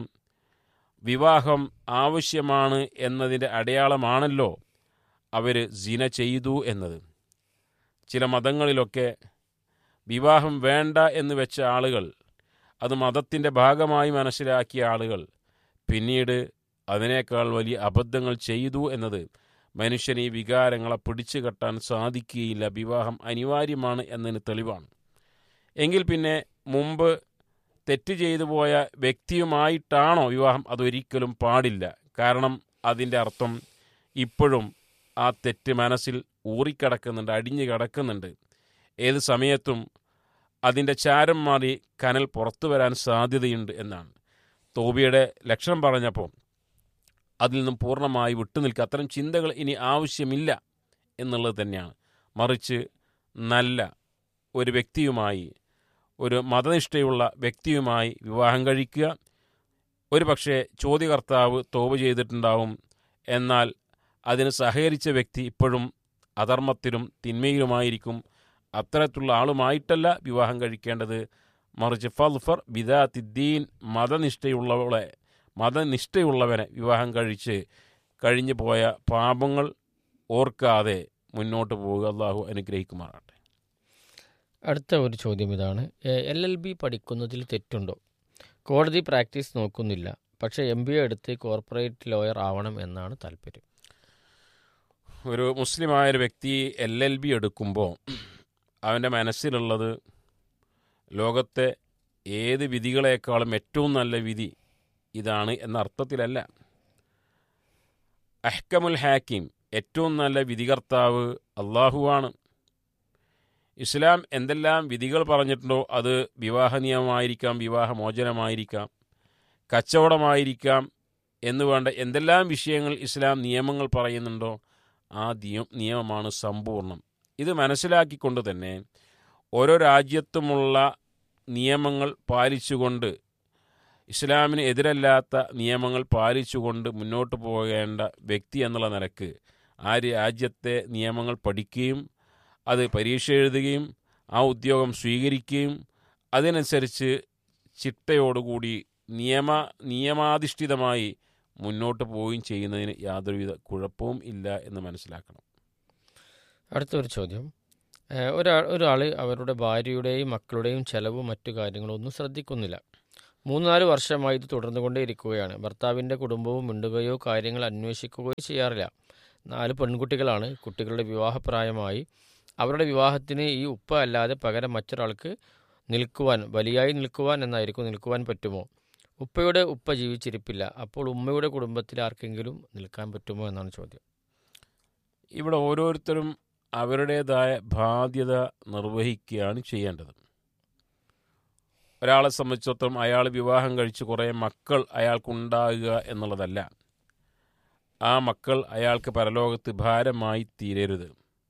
വിവാഹം ആവശ്യമാണ് എന്നതിൻ്റെ അടയാളമാണല്ലോ അവർ സിന ചെയ്തു എന്നത് ചില മതങ്ങളിലൊക്കെ വിവാഹം വേണ്ട എന്ന് വെച്ച ആളുകൾ അത് മതത്തിൻ്റെ ഭാഗമായി മനസ്സിലാക്കിയ ആളുകൾ പിന്നീട് അതിനേക്കാൾ വലിയ അബദ്ധങ്ങൾ ചെയ്തു എന്നത് മനുഷ്യന് ഈ വികാരങ്ങളെ പിടിച്ചു കെട്ടാൻ സാധിക്കുകയില്ല വിവാഹം അനിവാര്യമാണ് എന്നതിന് തെളിവാണ് എങ്കിൽ പിന്നെ മുമ്പ് തെറ്റ് ചെയ്തു പോയ വ്യക്തിയുമായിട്ടാണോ വിവാഹം അതൊരിക്കലും പാടില്ല കാരണം അതിൻ്റെ അർത്ഥം ഇപ്പോഴും ആ തെറ്റ് മനസ്സിൽ ഊറിക്കിടക്കുന്നുണ്ട് അടിഞ്ഞു കിടക്കുന്നുണ്ട് ഏത് സമയത്തും അതിൻ്റെ ചാരം മാറി കനൽ പുറത്തു വരാൻ സാധ്യതയുണ്ട് എന്നാണ് തോബിയുടെ ലക്ഷണം പറഞ്ഞപ്പോൾ അതിൽ നിന്നും പൂർണ്ണമായി വിട്ടുനിൽക്കുക അത്തരം ചിന്തകൾ ഇനി ആവശ്യമില്ല എന്നുള്ളത് തന്നെയാണ് മറിച്ച് നല്ല ഒരു വ്യക്തിയുമായി ഒരു മതനിഷ്ഠയുള്ള വ്യക്തിയുമായി വിവാഹം കഴിക്കുക ഒരു പക്ഷേ ചോദ്യകർത്താവ് തോപ ചെയ്തിട്ടുണ്ടാവും എന്നാൽ അതിന് സഹകരിച്ച വ്യക്തി ഇപ്പോഴും അധർമ്മത്തിലും തിന്മയിലുമായിരിക്കും അത്തരത്തിലുള്ള ആളുമായിട്ടല്ല വിവാഹം കഴിക്കേണ്ടത് മറിച്ച് ഫൽഫർ ബിദാത്തിദ്ദീൻ മതനിഷ്ഠയുള്ളവളെ മതനിഷ്ഠയുള്ളവനെ വിവാഹം കഴിച്ച് കഴിഞ്ഞു പോയ പാപങ്ങൾ ഓർക്കാതെ മുന്നോട്ട് പോവുക അള്ളാഹു അനുഗ്രഹിക്കുമാറാട്ടെ അടുത്ത ഒരു ചോദ്യം ഇതാണ് എൽ എൽ ബി പഠിക്കുന്നതിൽ തെറ്റുണ്ടോ കോടതി പ്രാക്ടീസ് നോക്കുന്നില്ല പക്ഷേ എം ബി എ എടുത്ത് കോർപ്പറേറ്റ് ലോയർ ആവണം എന്നാണ് താല്പര്യം ഒരു മുസ്ലിമായ ഒരു വ്യക്തി എൽ എൽ ബി എടുക്കുമ്പോൾ അവൻ്റെ മനസ്സിലുള്ളത് ലോകത്തെ ഏത് വിധികളെക്കാളും ഏറ്റവും നല്ല വിധി ഇതാണ് എന്ന അർത്ഥത്തിലല്ല അഹ്കമുൽ ഹാക്കിം ഏറ്റവും നല്ല വിധികർത്താവ് അള്ളാഹുവാണ് ഇസ്ലാം എന്തെല്ലാം വിധികൾ പറഞ്ഞിട്ടുണ്ടോ അത് വിവാഹ നിയമമായിരിക്കാം വിവാഹമോചനമായിരിക്കാം കച്ചവടമായിരിക്കാം എന്ന് വേണ്ട എന്തെല്ലാം വിഷയങ്ങൾ ഇസ്ലാം നിയമങ്ങൾ പറയുന്നുണ്ടോ ആ നിയം നിയമമാണ് സമ്പൂർണ്ണം ഇത് മനസ്സിലാക്കിക്കൊണ്ട് തന്നെ ഓരോ രാജ്യത്തുമുള്ള നിയമങ്ങൾ പാലിച്ചുകൊണ്ട് ഇസ്ലാമിന് എതിരല്ലാത്ത നിയമങ്ങൾ പാലിച്ചുകൊണ്ട് മുന്നോട്ട് പോകേണ്ട വ്യക്തി എന്നുള്ള നിലക്ക് ആ രാജ്യത്തെ നിയമങ്ങൾ പഠിക്കുകയും അത് പരീക്ഷ എഴുതുകയും ആ ഉദ്യോഗം സ്വീകരിക്കുകയും അതിനനുസരിച്ച് ചിട്ടയോടുകൂടി നിയമ നിയമാധിഷ്ഠിതമായി മുന്നോട്ട് പോവുകയും ചെയ്യുന്നതിന് യാതൊരുവിധ കുഴപ്പവും ഇല്ല എന്ന് മനസ്സിലാക്കണം അടുത്തൊരു ചോദ്യം ഏഹ് ഒരാൾ ഒരാൾ അവരുടെ ഭാര്യയുടെയും മക്കളുടെയും ചെലവും മറ്റു കാര്യങ്ങളും ഒന്നും ശ്രദ്ധിക്കുന്നില്ല മൂന്ന് നാല് വർഷമായി ഇത് തുടർന്നുകൊണ്ടേയിരിക്കുകയാണ് ഭർത്താവിൻ്റെ കുടുംബവും മിണ്ടുകയോ കാര്യങ്ങൾ അന്വേഷിക്കുകയോ ചെയ്യാറില്ല നാല് പെൺകുട്ടികളാണ് കുട്ടികളുടെ വിവാഹപ്രായമായി അവരുടെ വിവാഹത്തിന് ഈ ഉപ്പ അല്ലാതെ പകരം മറ്റൊരാൾക്ക് നിൽക്കുവാൻ ബലിയായി നിൽക്കുവാൻ എന്നായിരിക്കും നിൽക്കുവാൻ പറ്റുമോ ഉപ്പയുടെ ഉപ്പ ജീവിച്ചിരിപ്പില്ല അപ്പോൾ ഉമ്മയുടെ കുടുംബത്തിൽ ആർക്കെങ്കിലും നിൽക്കാൻ പറ്റുമോ എന്നാണ് ചോദ്യം ഇവിടെ ഓരോരുത്തരും അവരുടേതായ ബാധ്യത നിർവഹിക്കുകയാണ് ചെയ്യേണ്ടത് ഒരാളെ സംബന്ധിച്ചിടത്തോളം അയാൾ വിവാഹം കഴിച്ച് കുറേ മക്കൾ അയാൾക്കുണ്ടാകുക എന്നുള്ളതല്ല ആ മക്കൾ അയാൾക്ക് പരലോകത്ത് ഭാരമായി തീരരുത്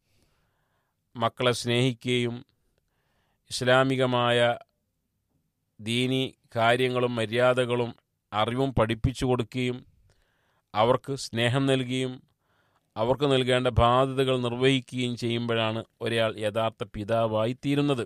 മക്കളെ സ്നേഹിക്കുകയും ഇസ്ലാമികമായ ദീനി കാര്യങ്ങളും മര്യാദകളും അറിവും പഠിപ്പിച്ചു കൊടുക്കുകയും അവർക്ക് സ്നേഹം നൽകുകയും അവർക്ക് നൽകേണ്ട ബാധ്യതകൾ നിർവഹിക്കുകയും ചെയ്യുമ്പോഴാണ് ഒരാൾ യഥാർത്ഥ പിതാവായി തീരുന്നത്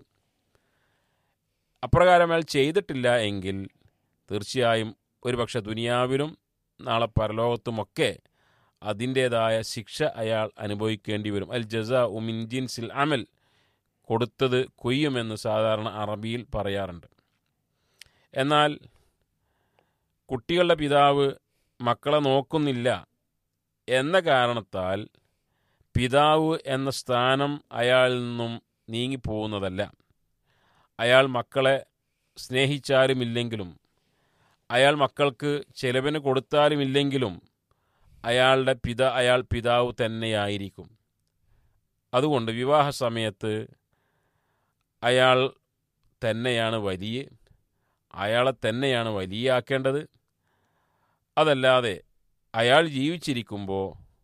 അപ്രകാരം അയാൾ ചെയ്തിട്ടില്ല എങ്കിൽ തീർച്ചയായും ഒരുപക്ഷെ ദുനിയാവിലും നാളെ പരലോകത്തുമൊക്കെ അതിൻ്റേതായ ശിക്ഷ അയാൾ അനുഭവിക്കേണ്ടി വരും അൽ ജസ ഉമിൻ ജിൻസിൽ അമൽ കൊടുത്തത് കൊയ്യുമെന്ന് സാധാരണ അറബിയിൽ പറയാറുണ്ട് എന്നാൽ കുട്ടികളുടെ പിതാവ് മക്കളെ നോക്കുന്നില്ല എന്ന കാരണത്താൽ പിതാവ് എന്ന സ്ഥാനം അയാളിൽ നിന്നും നീങ്ങിപ്പോകുന്നതല്ല അയാൾ മക്കളെ സ്നേഹിച്ചാലുമില്ലെങ്കിലും അയാൾ മക്കൾക്ക് ചെലവിന് കൊടുത്താലുമില്ലെങ്കിലും അയാളുടെ പിത അയാൾ പിതാവ് തന്നെയായിരിക്കും അതുകൊണ്ട് വിവാഹ സമയത്ത് അയാൾ തന്നെയാണ് വലിയ അയാളെ തന്നെയാണ് വലിയാക്കേണ്ടത് അതല്ലാതെ അയാൾ ജീവിച്ചിരിക്കുമ്പോൾ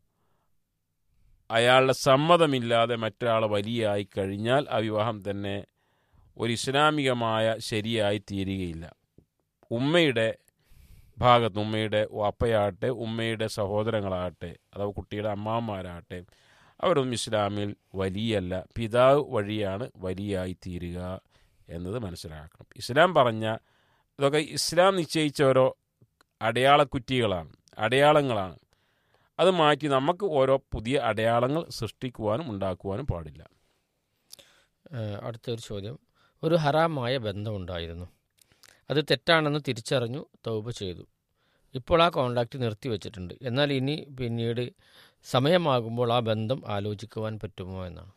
അയാളുടെ സമ്മതമില്ലാതെ മറ്റൊരാളെ വലിയായി കഴിഞ്ഞാൽ ആ വിവാഹം തന്നെ ഒരു ഇസ്ലാമികമായ ശരിയായി തീരുകയില്ല ഉമ്മയുടെ ഭാഗത്ത് ഉമ്മയുടെ അപ്പയാകട്ടെ ഉമ്മയുടെ സഹോദരങ്ങളാകട്ടെ അഥവാ കുട്ടിയുടെ അമ്മാവന്മാരാകട്ടെ അവരൊന്നും ഇസ്ലാമിൽ വലിയല്ല പിതാവ് വഴിയാണ് വലിയായി തീരുക എന്നത് മനസ്സിലാക്കണം ഇസ്ലാം പറഞ്ഞ ഇതൊക്കെ ഇസ്ലാം നിശ്ചയിച്ച ഓരോ അടയാളക്കുറ്റികളാണ് അടയാളങ്ങളാണ് അത് മാറ്റി നമുക്ക് ഓരോ പുതിയ അടയാളങ്ങൾ സൃഷ്ടിക്കുവാനും ഉണ്ടാക്കുവാനും പാടില്ല ഏഹ് അടുത്തൊരു ചോദ്യം ഒരു ഹറാമായ ബന്ധമുണ്ടായിരുന്നു അത് തെറ്റാണെന്ന് തിരിച്ചറിഞ്ഞു തൗബ ചെയ്തു ഇപ്പോൾ ആ കോണ്ടാക്റ്റ് നിർത്തിവെച്ചിട്ടുണ്ട് എന്നാൽ ഇനി പിന്നീട് സമയമാകുമ്പോൾ ആ ബന്ധം ആലോചിക്കുവാൻ പറ്റുമോ എന്നാണ്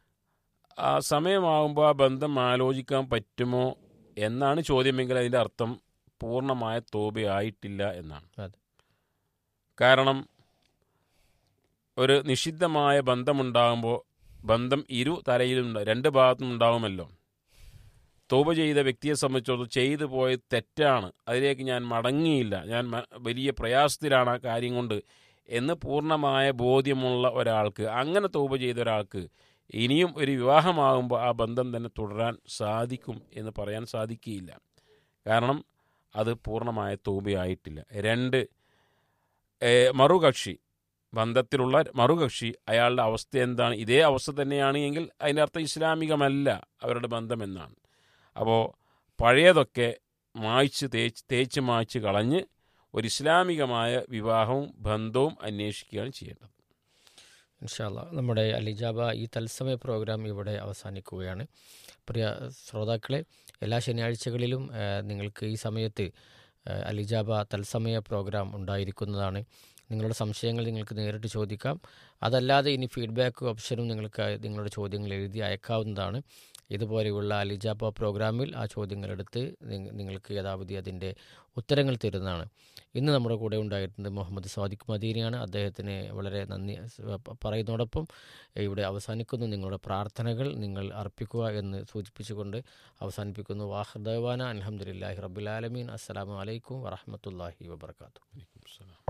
ആ സമയമാകുമ്പോൾ ആ ബന്ധം ആലോചിക്കാൻ പറ്റുമോ എന്നാണ് ചോദ്യമെങ്കിൽ അതിൻ്റെ അർത്ഥം പൂർണ്ണമായ തോബയായിട്ടില്ല എന്നാണ് അതെ. കാരണം ഒരു നിഷിദ്ധമായ ബന്ധമുണ്ടാകുമ്പോൾ ബന്ധം ഇരു തലയിലും രണ്ട് ഭാഗത്തും ഉണ്ടാവുമല്ലോ തോപ ചെയ്ത വ്യക്തിയെ സംബന്ധിച്ചിടത്തോളം ചെയ്തു പോയത് തെറ്റാണ് അതിലേക്ക് ഞാൻ മടങ്ങിയില്ല ഞാൻ മ- വലിയ പ്രയാസത്തിലാണ് ആ കാര്യം കൊണ്ട് എന്ന് പൂർണ്ണമായ ബോധ്യമുള്ള ഒരാൾക്ക് അങ്ങനെ തോപ ചെയ്ത ഒരാൾക്ക് ഇനിയും ഒരു വിവാഹമാകുമ്പോൾ ആ ബന്ധം തന്നെ തുടരാൻ സാധിക്കും എന്ന് പറയാൻ സാധിക്കുകയില്ല കാരണം അത് പൂർണ്ണമായ തോബയായിട്ടില്ല രണ്ട് ഏ, മറുകക്ഷി ബന്ധത്തിലുള്ള മറുകക്ഷി അയാളുടെ അവസ്ഥ എന്താണ് ഇതേ അവസ്ഥ തന്നെയാണ് എങ്കിൽ അതിൻ്റെ അർത്ഥം ഇസ്ലാമികമല്ല അവരുടെ ബന്ധമെന്നാണ് അപ്പോൾ പഴയതൊക്കെ മായ്ച്ച് തേച്ച് തേച്ച് മായ്ച്ച് കളഞ്ഞ് ഒരു ഇസ്ലാമികമായ വിവാഹവും ബന്ധവും അന്വേഷിക്കുകയാണ് ചെയ്യേണ്ടത് ഇൻഷാല്ല നമ്മുടെ അലിജാബ ഈ തത്സമയ പ്രോഗ്രാം ഇവിടെ അവസാനിക്കുകയാണ് പ്രിയ ശ്രോതാക്കളെ എല്ലാ ശനിയാഴ്ചകളിലും ആ, നിങ്ങൾക്ക് ഈ സമയത്ത് ആ, അലിജാബ തത്സമയ പ്രോഗ്രാം ഉണ്ടായിരിക്കുന്നതാണ് നിങ്ങളുടെ സംശയങ്ങൾ നിങ്ങൾക്ക് നേരിട്ട് ചോദിക്കാം അതല്ലാതെ ഇനി ഫീഡ്ബാക്ക് ഓപ്ഷനും നിങ്ങൾക്ക് നിങ്ങളുടെ ചോദ്യങ്ങൾ എഴുതി അയക്കാവുന്നതാണ് ഇതുപോലെയുള്ള അലിജാബ പ്രോഗ്രാമിൽ ആ ചോദ്യങ്ങളെടുത്ത് നിങ്ങ- നിങ്ങൾക്ക് യഥാവധി അതിൻ്റെ ഉത്തരങ്ങൾ തരുന്നതാണ് ഇന്ന് നമ്മുടെ കൂടെ ഉണ്ടായിരുന്നത് മുഹമ്മദ് സ്വാദിഖ് മദീനയാണ് അദ്ദേഹത്തിന് വളരെ നന്ദി സ് പ- പറയുന്നതോടൊപ്പം ഇവിടെ അവസാനിക്കുന്നു നിങ്ങളുടെ പ്രാർത്ഥനകൾ നിങ്ങൾ അർപ്പിക്കുക എന്ന് സൂചിപ്പിച്ചുകൊണ്ട് അവസാനിപ്പിക്കുന്നു വാഹർദവാന അലഹമുല്ലാഹി റബ്ബുലാലമീൻ അസ്സലാമു അലൈക്കും വറഹമത്തല്ലാഹി വബർക്കാത്തു അലൈക്കും സലാം